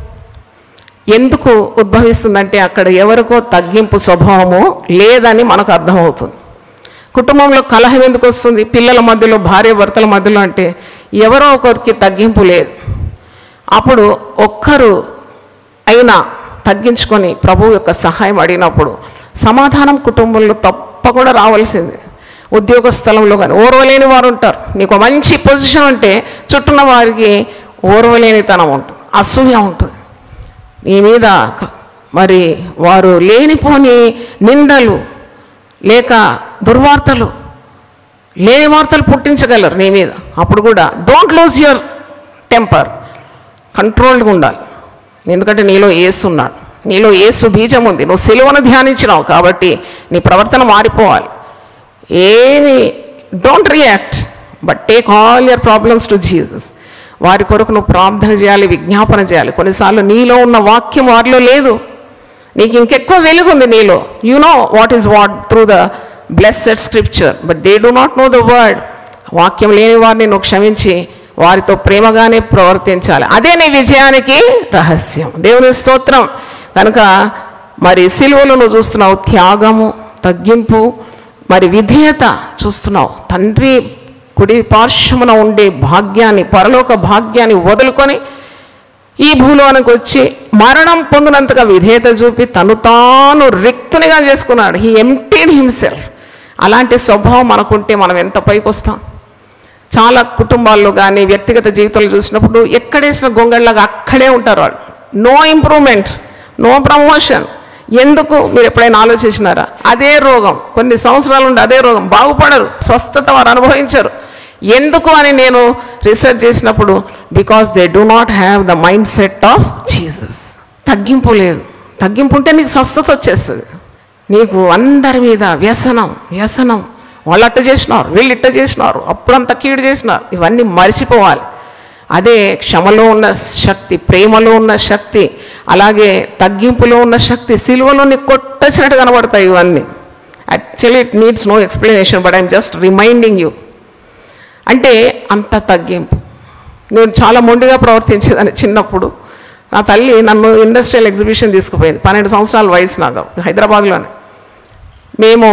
ఎందుకు ఉద్భవిస్తుందంటే అక్కడ ఎవరికో తగ్గింపు స్వభావము లేదని మనకు అర్థమవుతుంది కుటుంబంలో కలహం ఎందుకు వస్తుంది పిల్లల మధ్యలో భార్య భర్తల మధ్యలో అంటే ఎవరో ఒకరికి తగ్గింపు లేదు అప్పుడు ఒక్కరు అయినా తగ్గించుకొని ప్రభు యొక్క సహాయం అడిగినప్పుడు సమాధానం కుటుంబంలో తప్పకుండా రావాల్సిందే ఉద్యోగ స్థలంలో కానీ ఓర్వలేని వారు ఉంటారు నీకు మంచి పొజిషన్ ఉంటే చుట్టూన్న వారికి ఓర్వలేనితనం ఉంటుంది అసూయ ఉంటుంది నీ మీద క- మరి వారు లేనిపోని నిందలు లేక దుర్వార్తలు లేని వార్తలు పుట్టించగలరు నీ మీద అప్పుడు కూడా డోంట్ లూజ్ యువర్ టెంపర్ కంట్రోల్డ్గా ఉండాలి ఎందుకంటే నీలో ఏసున్నాడు నీలో ఏసు బీజం ఉంది నువ్వు సిలువను ధ్యానించినావు కాబట్టి నీ ప్రవర్తన మారిపోవాలి ఏమి don't react but take all your problems to Jesus వారి కొరకు నువ్వు ప్రార్థన చేయాలి విజ్ఞాపన చేయాలి కొన్నిసార్లు నీలో ఉన్న వాక్యం వారిలో లేదు నీకు ఇంకెక్కువ వెలుగు ఉంది నీలో you know what is what through the blessed scripture but they do not know the word వాక్యం లేని వారిని నువ్వు క్షమించి వారితో ప్రేమగానే ప్రవర్తించాలి అదే నీ విజయానికి రహస్యం దేవుని స్తోత్రం కనుక మరి సిలువలో నువ్వు చూస్తున్నావు త్యాగము తగ్గింపు మరి విధేయత చూస్తున్నావు తండ్రి కుడి పార్శ్వమున ఉండే భాగ్యాన్ని పరలోక భాగ్యాన్ని వదులుకొని ఈ భూలోనికి వచ్చి మరణం పొందినంతగా విధేయత చూపి తను తాను రిక్తునిగా చేసుకున్నాడు హీ ఎంటీడ్ హిమ్సెల్ఫ్ అలాంటి స్వభావం మనకుంటే మనం ఎంత పైకి వస్తాం చాలా కుటుంబాల్లో కానీ వ్యక్తిగత జీవితాలు చూసినప్పుడు ఎక్కడేసిన గొంగళ్ళగా అక్కడే ఉంటారు వాళ్ళు నో ఇంప్రూవ్మెంట్ నో ప్రమోషన్ ఎందుకు మీరు ఎప్పుడైనా ఆలోచించినారా అదే రోగం కొన్ని సంవత్సరాలు ఉండి అదే రోగం బాగుపడరు స్వస్థత వారు అనుభవించరు ఎందుకు అని నేను రీసెర్చ్ చేసినప్పుడు because they do not have the mind set of Jesus తగ్గింపు లేదు తగ్గింపు ఉంటే నీకు స్వస్థత వచ్చేస్తుంది నీకు అందరి మీద వ్యసనం వ్యసనం వాళ్ళు అట్ట చేసినారు వీళ్ళు ఇట్ట చేసినారు అప్పుడంతా కీడు చేసినారు ఇవన్నీ మర్చిపోవాలి అదే క్షమలో ఉన్న శక్తి ప్రేమలో ఉన్న శక్తి అలాగే తగ్గింపులో ఉన్న శక్తి సిలువలో నీకు కొట్టచ్చినట్టు కనబడతాయి ఇవన్నీ actually it needs no explanation but I'm just reminding you అంటే అంత తగ్గింపు నేను చాలా మొండిగా ప్రవర్తించేదాన్ని చిన్నప్పుడు నా తల్లి నన్ను ఇండస్ట్రియల్ ఎగ్జిబిషన్ తీసుకుపోయింది పన్నెండు సంవత్సరాల వయసు నాకు హైదరాబాద్లోనే మేము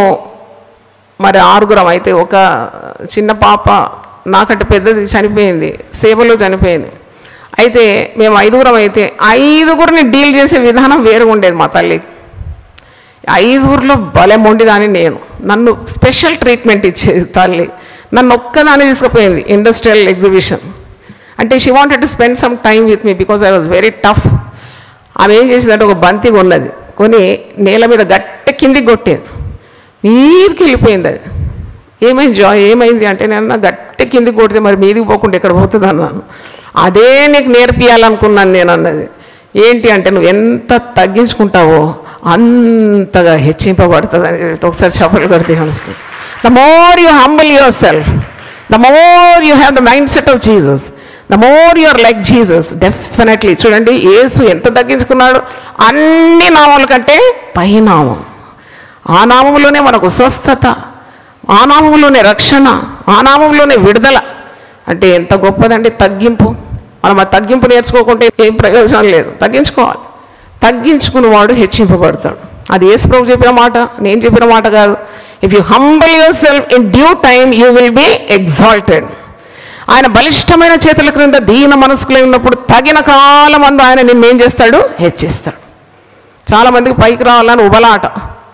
మరి ఆరుగురం అయితే ఒక చిన్న పాప నాకంటే పెద్దది చనిపోయింది సేవలో చనిపోయింది అయితే మేము ఐదుగురం అయితే ఐదుగురిని డీల్ చేసే విధానం వేరుగా ఉండేది మా తల్లి ఐదుగురిలో భలే మొండిదాని నేను నన్ను స్పెషల్ ట్రీట్మెంట్ ఇచ్చేది తల్లి నన్ను ఒక్కదాన్ని తీసుకుపోయింది ఇండస్ట్రియల్ ఎగ్జిబిషన్ అంటే she wanted to spend some time with me because I was very tough ఆమె ఏం చేసిందంటే ఒక బంతి కొన్నది కొని నేల మీద గట్టి కిందికి కొట్టేది మీదికి వెళ్ళిపోయింది అది ఏమైంది జాయ్ ఏమైంది అంటే నేను గట్టి కిందికి కొడితే మరి మీదికి పోకుండా ఎక్కడ పోతుంది అన్నాను అదే నీకు నేర్పియాలనుకున్నాను నేను అన్నది ఏంటి అంటే నువ్వు ఎంత తగ్గించుకుంటావో అంతగా హెచ్చింపబడుతుంది అని చెప్పి ఒకసారి చెప్పలు కొడితే అనిస్తుంది the more you humble yourself the more you have the mind set of Jesus the more you're like Jesus definitely చూడండి యేసు ఎంత తగ్గించుకున్నాడు అన్ని నామాల కంటే పై నామం ఆ నామంలోనే మనకు స్వస్థత ఆ నామంలోనే రక్షణ ఆ నామంలోనే విడుదల అంటే ఎంత గొప్పదండి తగ్గింపు మనం ఆ తగ్గింపు నేర్చుకోకుంటే ఏం ప్రయోజనం లేదు తగ్గించుకోవాలి తగ్గించుకున్నవాడు హెచ్చింపబడతాడు అది యేసు ప్రభు చెప్పిన మాట నేను చెప్పిన మాట కాదు if you humble yourself in due time you will be exalted ఆయన బలిష్టమైన చేతుల క్రింద దీన మనసుకులై ఉన్నప్పుడు తగిన కాలం అందు ఆయన నిన్నేం చేస్తాడు హెచ్చిస్తాడు చాలామందికి పైకి రావాలని ఉబలాట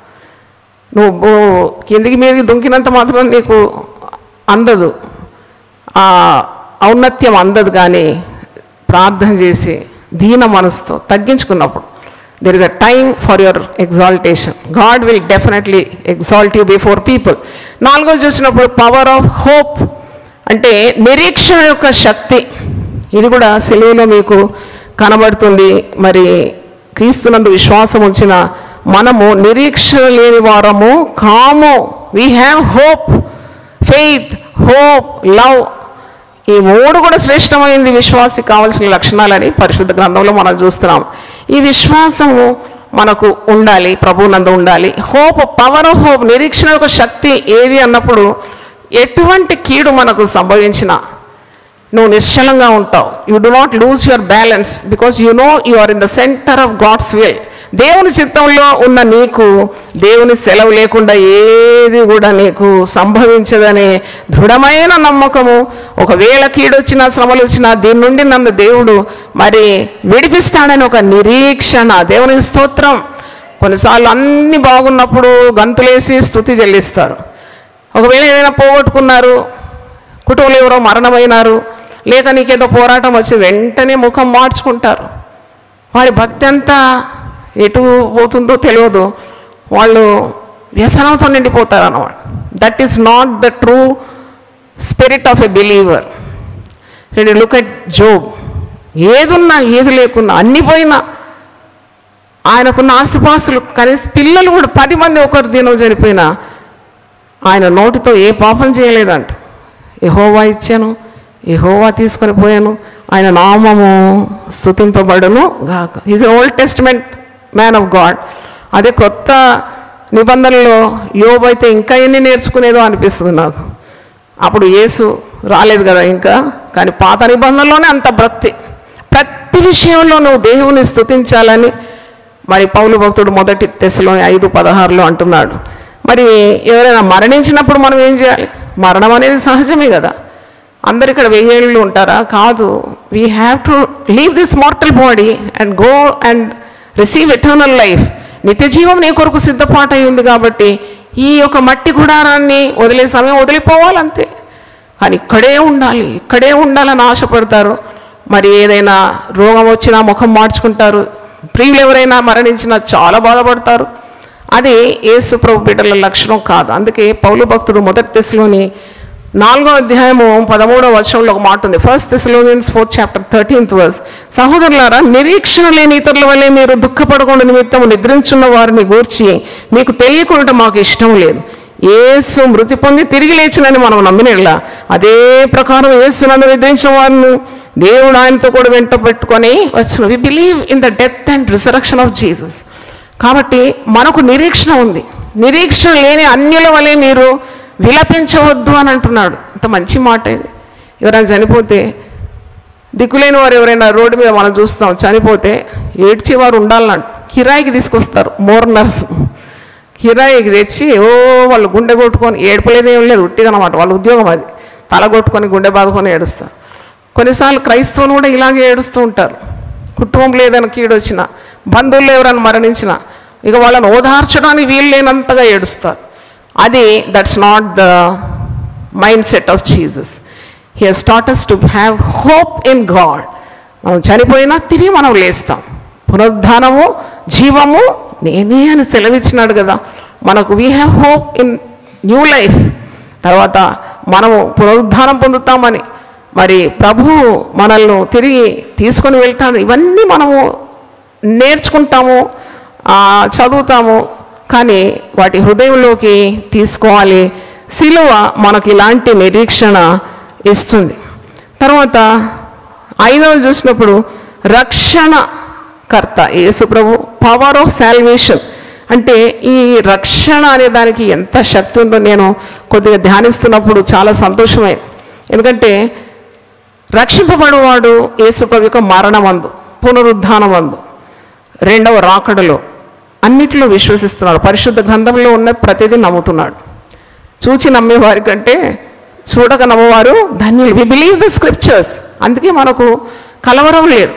నువ్వు కిందికి మీదకి దుంకినంత మాత్రం నీకు అందదు ఆ ఔన్నత్యం అందదు కానీ ప్రార్థన చేసి దీన మనసుతో తగ్గించుకున్నప్పుడు there is a time for your exaltation God will definitely exalt you before people నాలుగో చూసినప్పుడు పవర్ ఆఫ్ హోప్ అంటే నిరీక్షణ యొక్క శక్తి ఇది కూడా సెలవులో మీకు కనబడుతుంది మరి క్రీస్తునందు విశ్వాసం ఉంచిన మనము నిరీక్షణ లేని వారము కాము we have hope faith hope love ఈ మూడు కూడా శ్రేష్టమైంది విశ్వాసి కావాల్సిన లక్షణాలని పరిశుద్ధ గ్రంథంలో మనం చూస్తున్నాం ఈ విశ్వాసము మనకు ఉండాలి ప్రభునందు ఉండాలి హోప్ పవర్ ఆఫ్ హోప్ నిరీక్షణ యొక్క శక్తి ఏది అన్నప్పుడు ఎటువంటి కీడు మనకు సంభవించినా నువ్వు నిశ్చలంగా ఉంటావు you do not lose your balance because you know you are in the centre of God's will దేవుని చిత్తంలో ఉన్న నీకు దేవుని సెలవు లేకుండా ఏది కూడా నీకు సంభవించదనే దృఢమైన నమ్మకము ఒకవేళ కీడొచ్చినా శ్రమలు వచ్చినా దీని నుండి నన్ను దేవుడు మరి విడిపిస్తాడని ఒక నిరీక్షణ దేవుని స్తోత్రం కొన్నిసార్లు అన్ని బాగున్నప్పుడు గంతులేసి స్థుతి చెల్లిస్తారు ఒకవేళ ఏదైనా పోగొట్టుకున్నారు కుటుంబంలో ఎవరో మరణమైనారు లేక నీకేదో పోరాటం వచ్చి వెంటనే ముఖం మార్చుకుంటారు వారి భక్తి అంతా ఎటు పోతుందో తెలియదు వాళ్ళు వ్యసనంతో నిండిపోతారు అన్నమాట that is not the true spirit of a believer look at Job ఏదున్నా ఏది లేకున్నా అన్ని పోయినా ఆయనకున్న ఆస్తిపాస్తులు కనీసం పిల్లలు కూడా పది మంది ఒకరు దినం చనిపోయినా ఆయన నోటితో ఏ పాపం చేయలేదంట ఎహోవా ఇచ్చాను ఎహోవా తీసుకొని పోయాను ఆయన నామము స్థుతింపబడును గాక is Old Testament man of God అదే కొత్త నిబంధనలో యోబు అయితే ఇంకా ఎన్ని నేర్చుకునేదో అనిపిస్తుంది నాకు అప్పుడు యేసు రాలేదు కదా ఇంకా కానీ పాత నిబంధనలోనే అంత భక్తి ప్రతి విషయంలో నువ్వు దేవుని స్థుతించాలని మరి పౌలు భక్తుడు మొదటి దశలో ఐదు పదహారులో అంటున్నాడు మరి ఎవరైనా మరణించినప్పుడు మనం ఏం చేయాలి మరణం అనేది సహజమే కదా అందరు ఇక్కడ వెయ్యేళ్ళు ఉంటారా కాదు we have to leave this mortal body and go and receive eternal life నిత్య జీవం నీ కొరకు సిద్ధపాటు అయి ఉంది కాబట్టి ఈ యొక్క మట్టి గుడారాన్ని వదిలే సమయం వదిలిపోవాలంతే కానీ ఇక్కడే ఉండాలి ఇక్కడే ఉండాలని ఆశపడతారు మరి ఏదైనా రోగం వచ్చినా ముఖం మార్చుకుంటారు ప్రియులు ఎవరైనా మరణించినా చాలా బాధపడతారు అది యేసు ప్రభు బిడ్డల లక్షణం కాదు అందుకే పౌలు భక్తుడు మొదటి దశలోని నాలుగో అధ్యాయము పదమూడవ వర్షంలో ఒక మాట ఉంది first Thessalonians fourth chapter thirteenth verse సహోదరులారా నిరీక్షణ లేని ఇతరుల వల్లే మీరు దుఃఖపడకుండా నిమిత్తం నిద్రించున్న వారిని గూర్చి మీకు తెలియకుండా మాకు ఇష్టం లేదు యేసు మృతి పొంది తిరిగి లేచినని మనం నమ్మినట్లా అదే ప్రకారం యేసు నన్ను నిద్రించిన వారిని దేవుడు ఆయనతో కూడా వెంట పెట్టుకొని వచ్చిన we believe in the death and resurrection of Jesus కాబట్టి మనకు నిరీక్షణ ఉంది నిరీక్షణ లేని అన్యుల వలె మీరు విలపించవద్దు అని అంటున్నాడు అంత మంచి మాట ఇది ఎవరైనా చనిపోతే దిక్కులేని వారు ఎవరైనా రోడ్డు మీద మనం చూస్తాం చనిపోతే ఏడ్చేవారు ఉండాలన్నాడు కిరాయికి తీసుకొస్తారు మోర్నర్స్ కిరాయికి తెచ్చి ఓ వాళ్ళు గుండె కొట్టుకొని ఏడపలేదు ఏం లేదు ఉట్టిదనమాట వాళ్ళ ఉద్యోగం అది తల కొట్టుకొని గుండె బాదుకొని ఏడుస్తారు కొన్నిసార్లు క్రైస్తవులు కూడా ఇలాగే ఏడుస్తూ ఉంటారు కుటుంబం లేదని కీడొచ్చిన బంధువులు ఎవరైనా మరణించిన ఇక వాళ్ళని ఓదార్చడానికి వీలు లేనంతగా ఏడుస్తారు అది that's not the mind set of Jesus he has taught us to have hope in God మనం చనిపోయినా తిరిగి మనం లేస్తాం పునరుద్ధానము జీవము నేనే అని సెలవిచ్చినాడు కదా మనకు we have hope in new life తర్వాత మనము పునరుద్ధానం పొందుతామని మరి ప్రభువు మనల్ని తిరిగి తీసుకొని వెళ్తాడు ఇవన్నీ మనము నేర్చుకుంటాము ఆ, చదువుతాము కానీ వాటి హృదయంలోకి తీసుకోవాలి సిలువ మనకి ఇలాంటి నిరీక్షణ ఇస్తుంది తర్వాత ఐదవది చూసినప్పుడు రక్షణ కర్త యేసు ప్రభు పవర్ ఆఫ్ శాల్వేషన్ అంటే ఈ రక్షణ అనే దానికి ఎంత శక్తి ఉందో నేను కొద్దిగా ధ్యానిస్తున్నప్పుడు చాలా సంతోషమైంది ఎందుకంటే రక్షింపబడువాడు యేసుప్రభు యొక్క మరణమందు పునరుద్ధానమందు రెండవ రాకడలో అన్నిటిలో విశ్వసిస్తున్నాడు పరిశుద్ధ గ్రంథంలో ఉన్న ప్రతిదీ నమ్ముతున్నాడు చూచి నమ్మేవారి కంటే చూడక నమ్మవారు ధన్యులు వి బిలీవ్ ద స్క్రిప్చర్స్ అందుకే మనకు కలవరం లేదు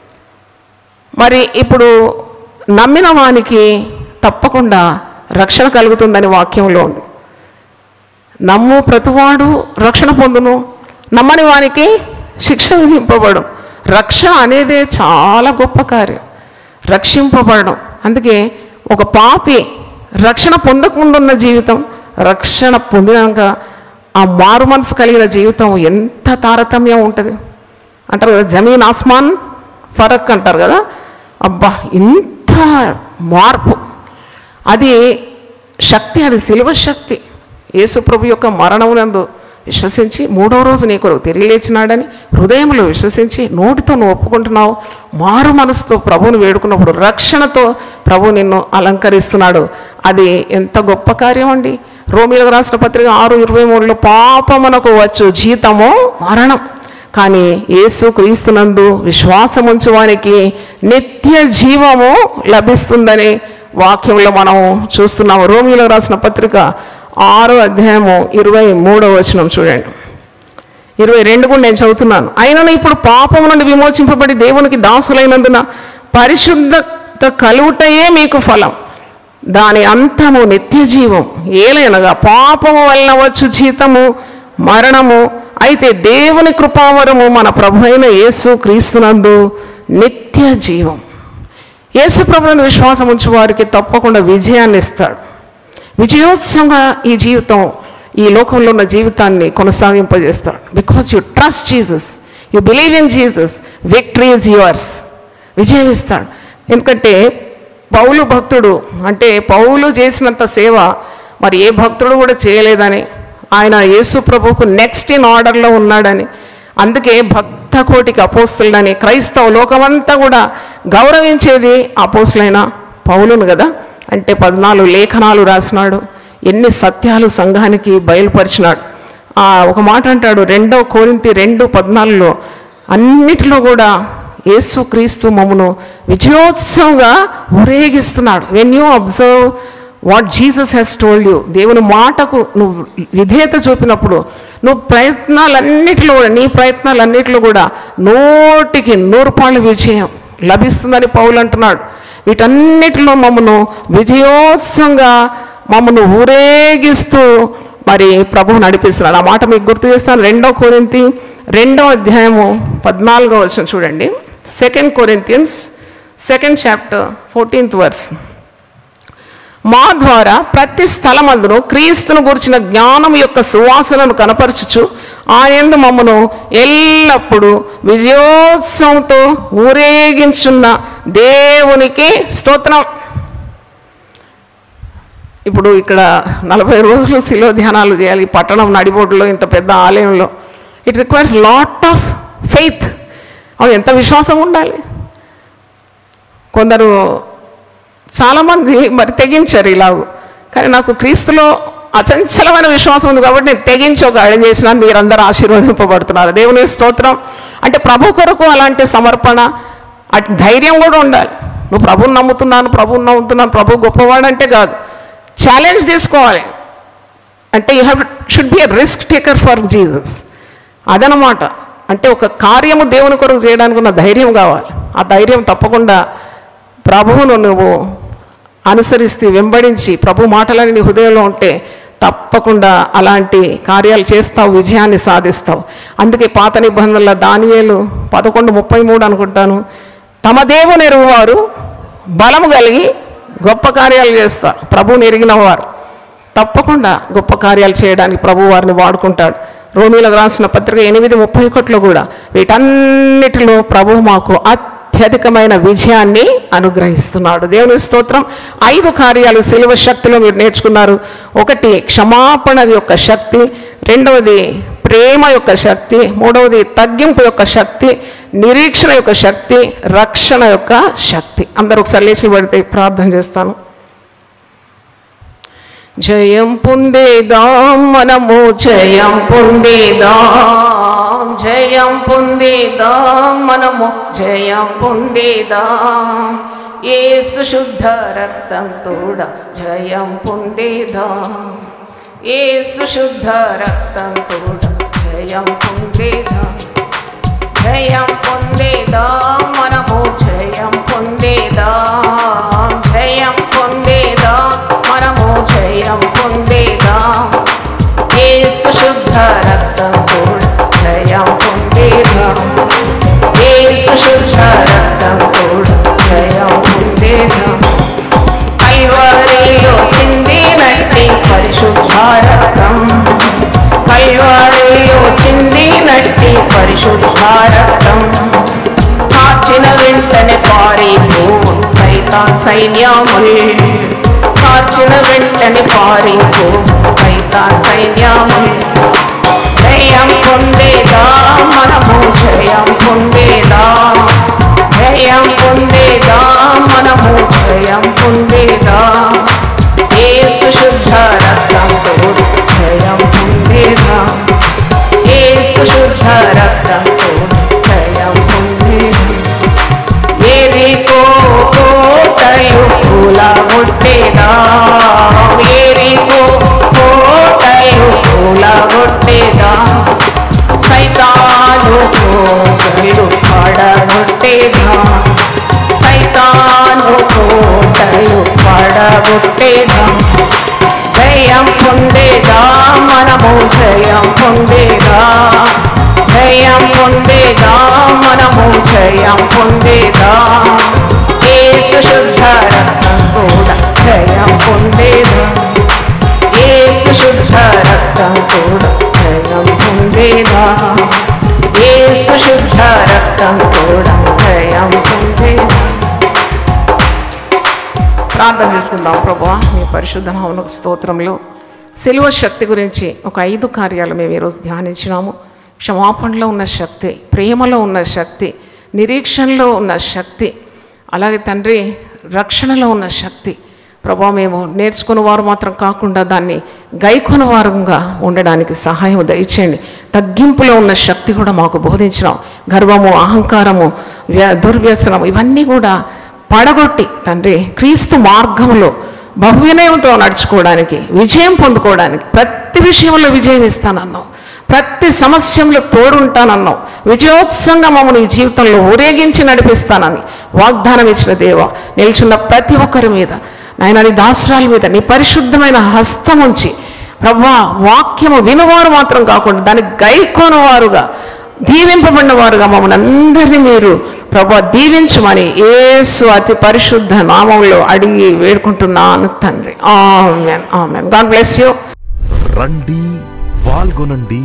మరి ఇప్పుడు నమ్మిన వానికి తప్పకుండా రక్షణ కలుగుతుందని వాక్యంలో ఉంది నమ్ము ప్రతివాడు రక్షణ పొందును నమ్మని వానికి శిక్ష విధింపబడం రక్షణ అనేదే చాలా గొప్ప కార్యం రక్షింపబడడం అందుకే ఒక పాపి రక్షణ పొందకుండున్న జీవితం రక్షణ పొందినాక ఆ మారు మనసు కలిగిన జీవితం ఎంత తారతమ్యం ఉంటుంది అంటారు కదా జమీన్ ఆస్మాన్ ఫరక్ అంటారు కదా అబ్బా ఇంత మార్పు అది శక్తి అది సిలువ శక్తి యేసుప్రభు యొక్క మరణమునందు విశ్వసించి మూడో రోజు నీ కొరకు తిరిగి లేచినాడని హృదయంలో విశ్వసించి నోటితో నువ్వు ఒప్పుకుంటున్నావు మారు మనసుతో ప్రభువుని వేడుకున్నప్పుడు రక్షణతో ప్రభు నిన్ను అలంకరిస్తున్నాడు అది ఎంత గొప్ప కార్యం అండి రోమిలకు రాసిన పత్రిక ఆరు ఇరవై మూడులో పాపమునకు వచ్చు జీతము మరణం కానీ యేసు క్రీస్తునందు విశ్వాసం ఉంచువానికి నిత్య జీవము లభిస్తుందని వాక్యంలో మనం చూస్తున్నాము రోమిలో రాసిన పత్రిక ఆరో అధ్యాయము ఇరవై మూడో వచనం చూడండి ఇరవై రెండు కూడా నేను చదువుతున్నాను అయినను ఇప్పుడు పాపము నుండి విమోచింపబడి దేవునికి దాసులైనందున పరిశుద్ధత కలుగుటయే మీకు ఫలం దాని అంతము నిత్య జీవం ఏలైనగా పాపము వలన వచ్చు జీతము మరణము అయితే దేవుని కృపావరము మన ప్రభు అయిన యేసు క్రీస్తునందు నిత్య జీవం యేసు ప్రభువుని విశ్వాసం ఉంచు వారికి తప్పకుండా విజయాన్ని ఇస్తాడు విజయోత్సవంగా ఈ జీవితం ఈ లోకంలో ఉన్న జీవితాన్ని కొనసాగింపజేస్తాడు because you trust Jesus you believe in Jesus victory is yours విజయం ఇస్తాడు ఎందుకంటే పౌలు భక్తుడు అంటే పౌలు చేసినంత సేవ మరి ఏ భక్తుడు కూడా చేయలేదని ఆయన యేసు ప్రభువుకు నెక్స్ట్ ఇన్ ఆర్డర్లో ఉన్నాడని అందుకే భక్త కోటికి అపోస్తులని క్రైస్తవ లోకమంతా కూడా గౌరవించేది అపోస్తులైన పౌలును కదా అంటే పద్నాలుగు లేఖనాలు రాసినాడు ఎన్ని సత్యాలు సంఘానికి బయలుపరిచినాడు ఆ, ఒక మాట అంటాడు రెండో కోరింతి రెండు పద్నాలుగులో అన్నిటిలో కూడా యేసు క్రీస్తు మమ్మను విజయోత్సవంగా ఊరేగిస్తున్నాడు when you observe what Jesus has told you దేవుని మాటకు నువ్వు విధేయత చూపినప్పుడు నువ్వు ప్రయత్నాలన్నిటిలో కూడా నీ ప్రయత్నాలన్నిటిలో కూడా నూటికి నూరు పాళ్ళు విజయం లభిస్తుందని పౌలు అంటున్నాడు వీటన్నిటిలో మమ్మను విజయోత్సవంగా మమ్మను ఊరేగిస్తూ మరి ప్రభువు నడిపిస్తున్నాడు ఆ మాట మీకు గుర్తు చేస్తాను రెండో కొరింతి రెండో అధ్యాయము పద్నాలుగో వచ్చిన చూడండి second Corinthians second chapter fourteenth verse మా ద్వారా ప్రతి స్థలమందును క్రీస్తును గురించిన జ్ఞానం యొక్క సువాసనను కనపరచుచు ఆయన మమ్మను ఎల్లప్పుడూ విజయోత్సవంతో ఊరేగించున్న దేవునికి స్తోత్రం ఇప్పుడు ఇక్కడ నలభై రోజులు శిలో ధ్యానాలు చేయాలి ఈ పట్టణం నడిబొడ్లో ఇంత పెద్ద ఆలయంలో it requires lot of faith అవును ఎంత విశ్వాసం ఉండాలి కొందరు చాలామంది మరి తెగించారు ఇలాగూ కానీ నాకు క్రీస్తులో అచంచలమైన విశ్వాసం ఉంది కాబట్టి నేను తెగించి ఒక అడుగు చేసిన మీరందరూ ఆశీర్వదింపబడుతున్నారు దేవుని స్తోత్రం అంటే ప్రభు కొరకు అలాంటి సమర్పణ అటు ధైర్యం కూడా ఉండాలి నువ్వు ప్రభుని నమ్ముతున్నాను ప్రభుని నమ్ముతున్నాను ప్రభు గొప్పవాడు అంటే కాదు ఛాలెంజ్ తీసుకోవాలి అంటే you have should be a risk taker for Jesus అదనమాట అంటే ఒక కార్యము దేవుని కొరకు చేయడానికి ఉన్న ధైర్యం కావాలి ఆ ధైర్యం తప్పకుండా ప్రభువును నువ్వు అనుసరిస్తే వెంబడించి ప్రభు మాటలని నీ హృదయంలో ఉంటే తప్పకుండా అలాంటి కార్యాలు చేస్తావు విజయాన్ని సాధిస్తావు అందుకే పాత నిబంధనల దానియేలు పదకొండు ముప్పై మూడు అనుకుంటాను తమ దేవుని ఎరుగువారు బలము కలిగి గొప్ప కార్యాలు చేస్తారు ప్రభువుని ఎరిగిన వారు తప్పకుండా గొప్ప కార్యాలు చేయడానికి ప్రభు వారిని వాడుకుంటాడు రోమిలకు రాసిన పత్రిక ఎనిమిది ముప్పై ఒకటిలో కూడా వీటన్నిటిలో ప్రభు మాకు అత్యధికమైన విజయాన్ని అనుగ్రహిస్తున్నాడు దేవుని స్తోత్రం ఐదు కార్యాలు సిలువ శక్తిలో మీరు నేర్చుకున్నారు ఒకటి క్షమాపణ యొక్క శక్తి రెండవది ప్రేమ యొక్క శక్తి మూడవది తగ్గింపు యొక్క శక్తి నిరీక్షణ యొక్క శక్తి రక్షణ యొక్క శక్తి అందరూ ఒకసారి లేచి పడితే ప్రార్థన చేస్తాను జయం పొందేదాం మనము జయం పొందేదాం జయం పొందేదాం మనము జయం పొందేదాం ఏసు శుద్ధ రక్తం తోడ జయం పొందేదాం ఏసు శుద్ధ రక్తం తోడ జయం పొందేదాం జయం పొందేదాం మనము జయం పొందేదాం జయం పొందేదాం మనము జయం పొందేదాం యేసు శుద్ధ రక్తం కూడా జయం పొందేదాం యేసు శుద్ధ రక్తం కూడా జయం పొందేదాం కైవరిలో చిందినట్టి పరిశుద్ధ రక్తం కైవరిలో చిందినట్టి పరిశుద్ధ రక్తం కాచిన వెంటనే పారిపో సైతాన్ సైన్యముల్ కార్చిన వెంటనే పారిపో సైతాన్ సైన్యముల్ జయం పొందేదా మనము జయం పొందేదా జయం పొందేదా మనము జయం పొందేదా ఏసు శుద్ధ రక్తంతో జయం పొందేదా ఏసు శుద్ధ రక్తంతో జయం పొందేదా ఏరికో కోటలు కూలగొట్టేదా ఏరికో కోటలు కూలగొట్టేదా సైతాను కోటలు పడగొట్టేదా సైతాను కోటలు పడగొట్టేదా జయం పొందేదా మనము జయం పొందేదా జయం పొందేదా మనము జయం పొందేదా ఏసు శుద్ధ రక్తం కూడా జయం పొందేదా ఏసు శుద్ధ రక్తం కూడా జయం పొందేదా ఏసు శుద్ధ రక్తం కూడా జయం పొందేదా ప్రార్థన చేసుకుందాం ప్రభా మీ పరిశుద్ధ నామమునకు స్తోత్రంలో సిలువ శక్తి గురించి ఒక ఐదు కార్యాలు మేము ఈరోజు ధ్యానించినాము క్షమాపణలో ఉన్న శక్తి ప్రేమలో ఉన్న శక్తి నిరీక్షణలో ఉన్న శక్తి అలాగే తండ్రి రక్షణలో ఉన్న శక్తి ప్రభా మేము నేర్చుకున్న వారు మాత్రం కాకుండా దాన్ని గైకొన వారంగా ఉండడానికి సహాయం దయచేయండి తగ్గింపులో ఉన్న శక్తి కూడా మాకు బోధించడం గర్వము అహంకారము వ్య- దుర్వ్యసనం ఇవన్నీ కూడా పడగొట్టి తండ్రి క్రీస్తు మార్గంలో బహువినయంతో నడుచుకోవడానికి విజయం పొందుకోవడానికి ప్రతి విషయంలో విజయం ఇస్తానన్నావు ప్రతి సమస్యలో తోడుంటానన్నావు విజయోత్సంగా మమ్మల్ని ఈ జీవితంలో ఊరేగించి నడిపిస్తానని వాగ్దానం ఇచ్చిన దేవ నిల్చున్న ప్రతి ఒక్కరి మీద నాయన నీ దాసరాల మీద నీ పరిశుద్ధమైన హస్తం ఉంచి ప్రభా వాక్యము వినువారు మాత్రం కాకుండా దాన్ని గైకోని వారుగా దీవింపబడిన వారుగా మమ్మల్ని అందరినీ మీరు ప్రభా దీవించమని యేసు అతి పరిశుద్ధ నామంలో అడిగి వేడుకుంటున్నాను తండ్రి amen amen God bless you రండి పాల్గొనండి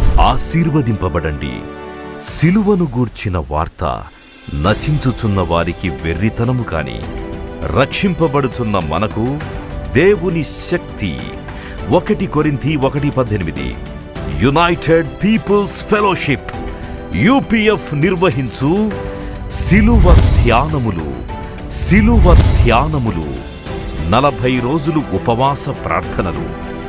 ఆశీర్వదింపబడండి సిలువను గూర్చిన వార్త నశించుచున్న వారికి వెర్రితనము కాని రక్షింపబడుచున్న మనకు దేవుని శక్తి ఒకటి కొరింథీ ఒకటి పద్దెనిమిది యునైటెడ్ పీపుల్స్ ఫెలోషిప్ యూపీఎఫ్ నిర్వహించు సిలువ ధ్యానములు సిలువ ధ్యానములు నలభై రోజులు ఉపవాస ప్రార్థనలు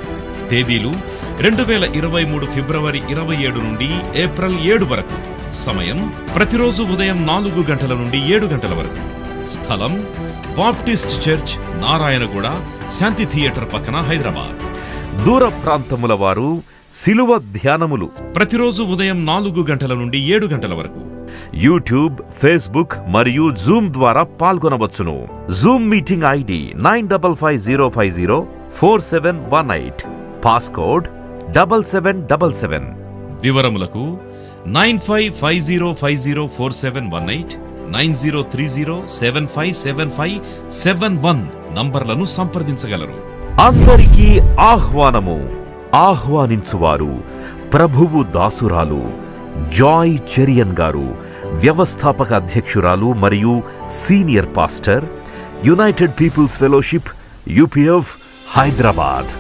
తేదీలు రెండు వేల ఇరవై మూడు ఫిబ్రవరి ఇరవై ఏడు నుండి ఏప్రిల్ ఏడు వరకు సమయం ప్రతిరోజు ఉదయం నాలుగు గంటల నుండి ఏడు గంటల వరకు స్థలం Baptist church Narayanaguda Shanti theatre పక్కన హైదరాబాద్ దూర ప్రాంతముల వారు సిలువ ధ్యానములు ప్రతిరోజు ఉదయం నాలుగు గంటల నుండి ఏడు గంటల వరకు యూట్యూబ్ ఫేస్బుక్ మరియు జూమ్ ద్వారా పాల్గొనవచ్చును Zoom meeting ID nine double five zero five zero four seven one eight passcode double seven double seven వివరములకు nine five five zero five zero four seven one eight nine zero three zero seven five seven five seven one నంబర్లను సంప్రదించగలరు అందరికీ ఆహ్వానము ఆహ్వానించువారు ప్రభువు దాసురాలు Joy Cherian గారు వ్యవస్థాపక అధ్యక్షురాలు మరియు senior pastor United peoples fellowship UPF Hyderabad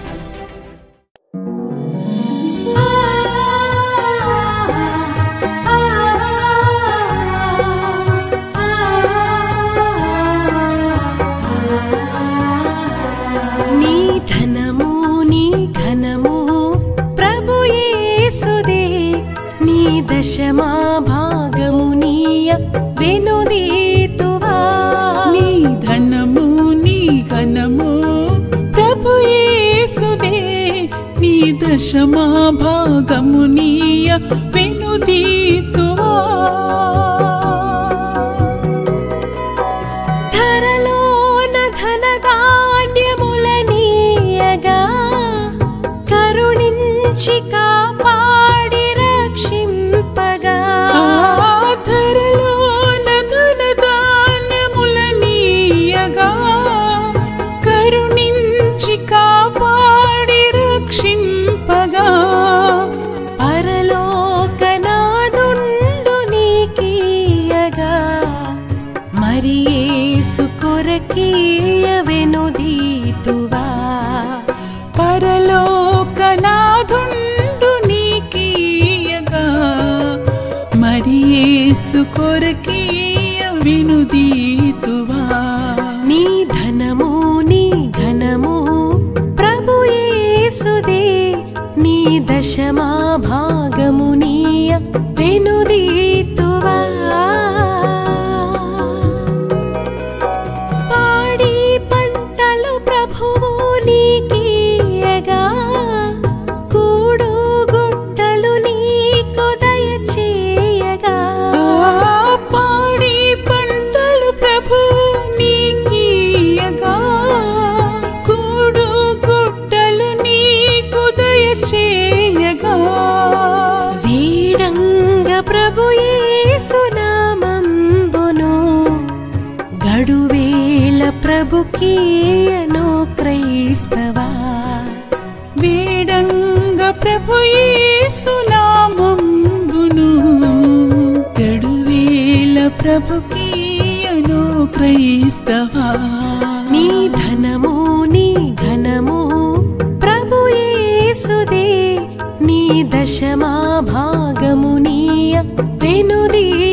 నీ ధనము నీ ఘనము ప్రభు యేసుదే నీ దశమా భాగము నీయ వెనుదీతువా నీ ధనము నీ ఘనము ప్రభు యేసుదే నీ దశమా భాగము నీయ వెనుదీతువా ధరలోన ధనధాన్యములనీయగా కరుణించి కాపాడి రక్షింపగా ఆధరలోన ధనధాన్యములనీయగా కరుణించి కాపాడి రక్షింపగా పరలోకనాదుండు నీకీయగా మరి యేసు కొరకీయ వెనుదీతువా పరలోకనాథుండు నీకీయగా మరి యేసు కొరకీయ వినుదీతువా నీ ధనము నీ ఘనము ప్రభు యేసుదే నీ దశమా భాగము నీయ వెనుదీతువా పాడి పంటలు ప్రభువు నీకీయగా కూడు గుట్టలు నీకు దయచేయగా ఆ పాడి పంటలు ప్రభువు నీకీయగా కూడు గుట్టలు నీకు దయచేయగా వీడంగ ప్రభు యేసునామంబును గడువేల ప్రభుకీయను క్రైస్తవా వేడంగ ప్రభు యేసునామంబును గడువేల ప్రభుకీయను క్రైస్తవా నీ ధనము నీ ఘనము ప్రభు యేసుదే నీ దశమా భాగము నీయ వెనుదీ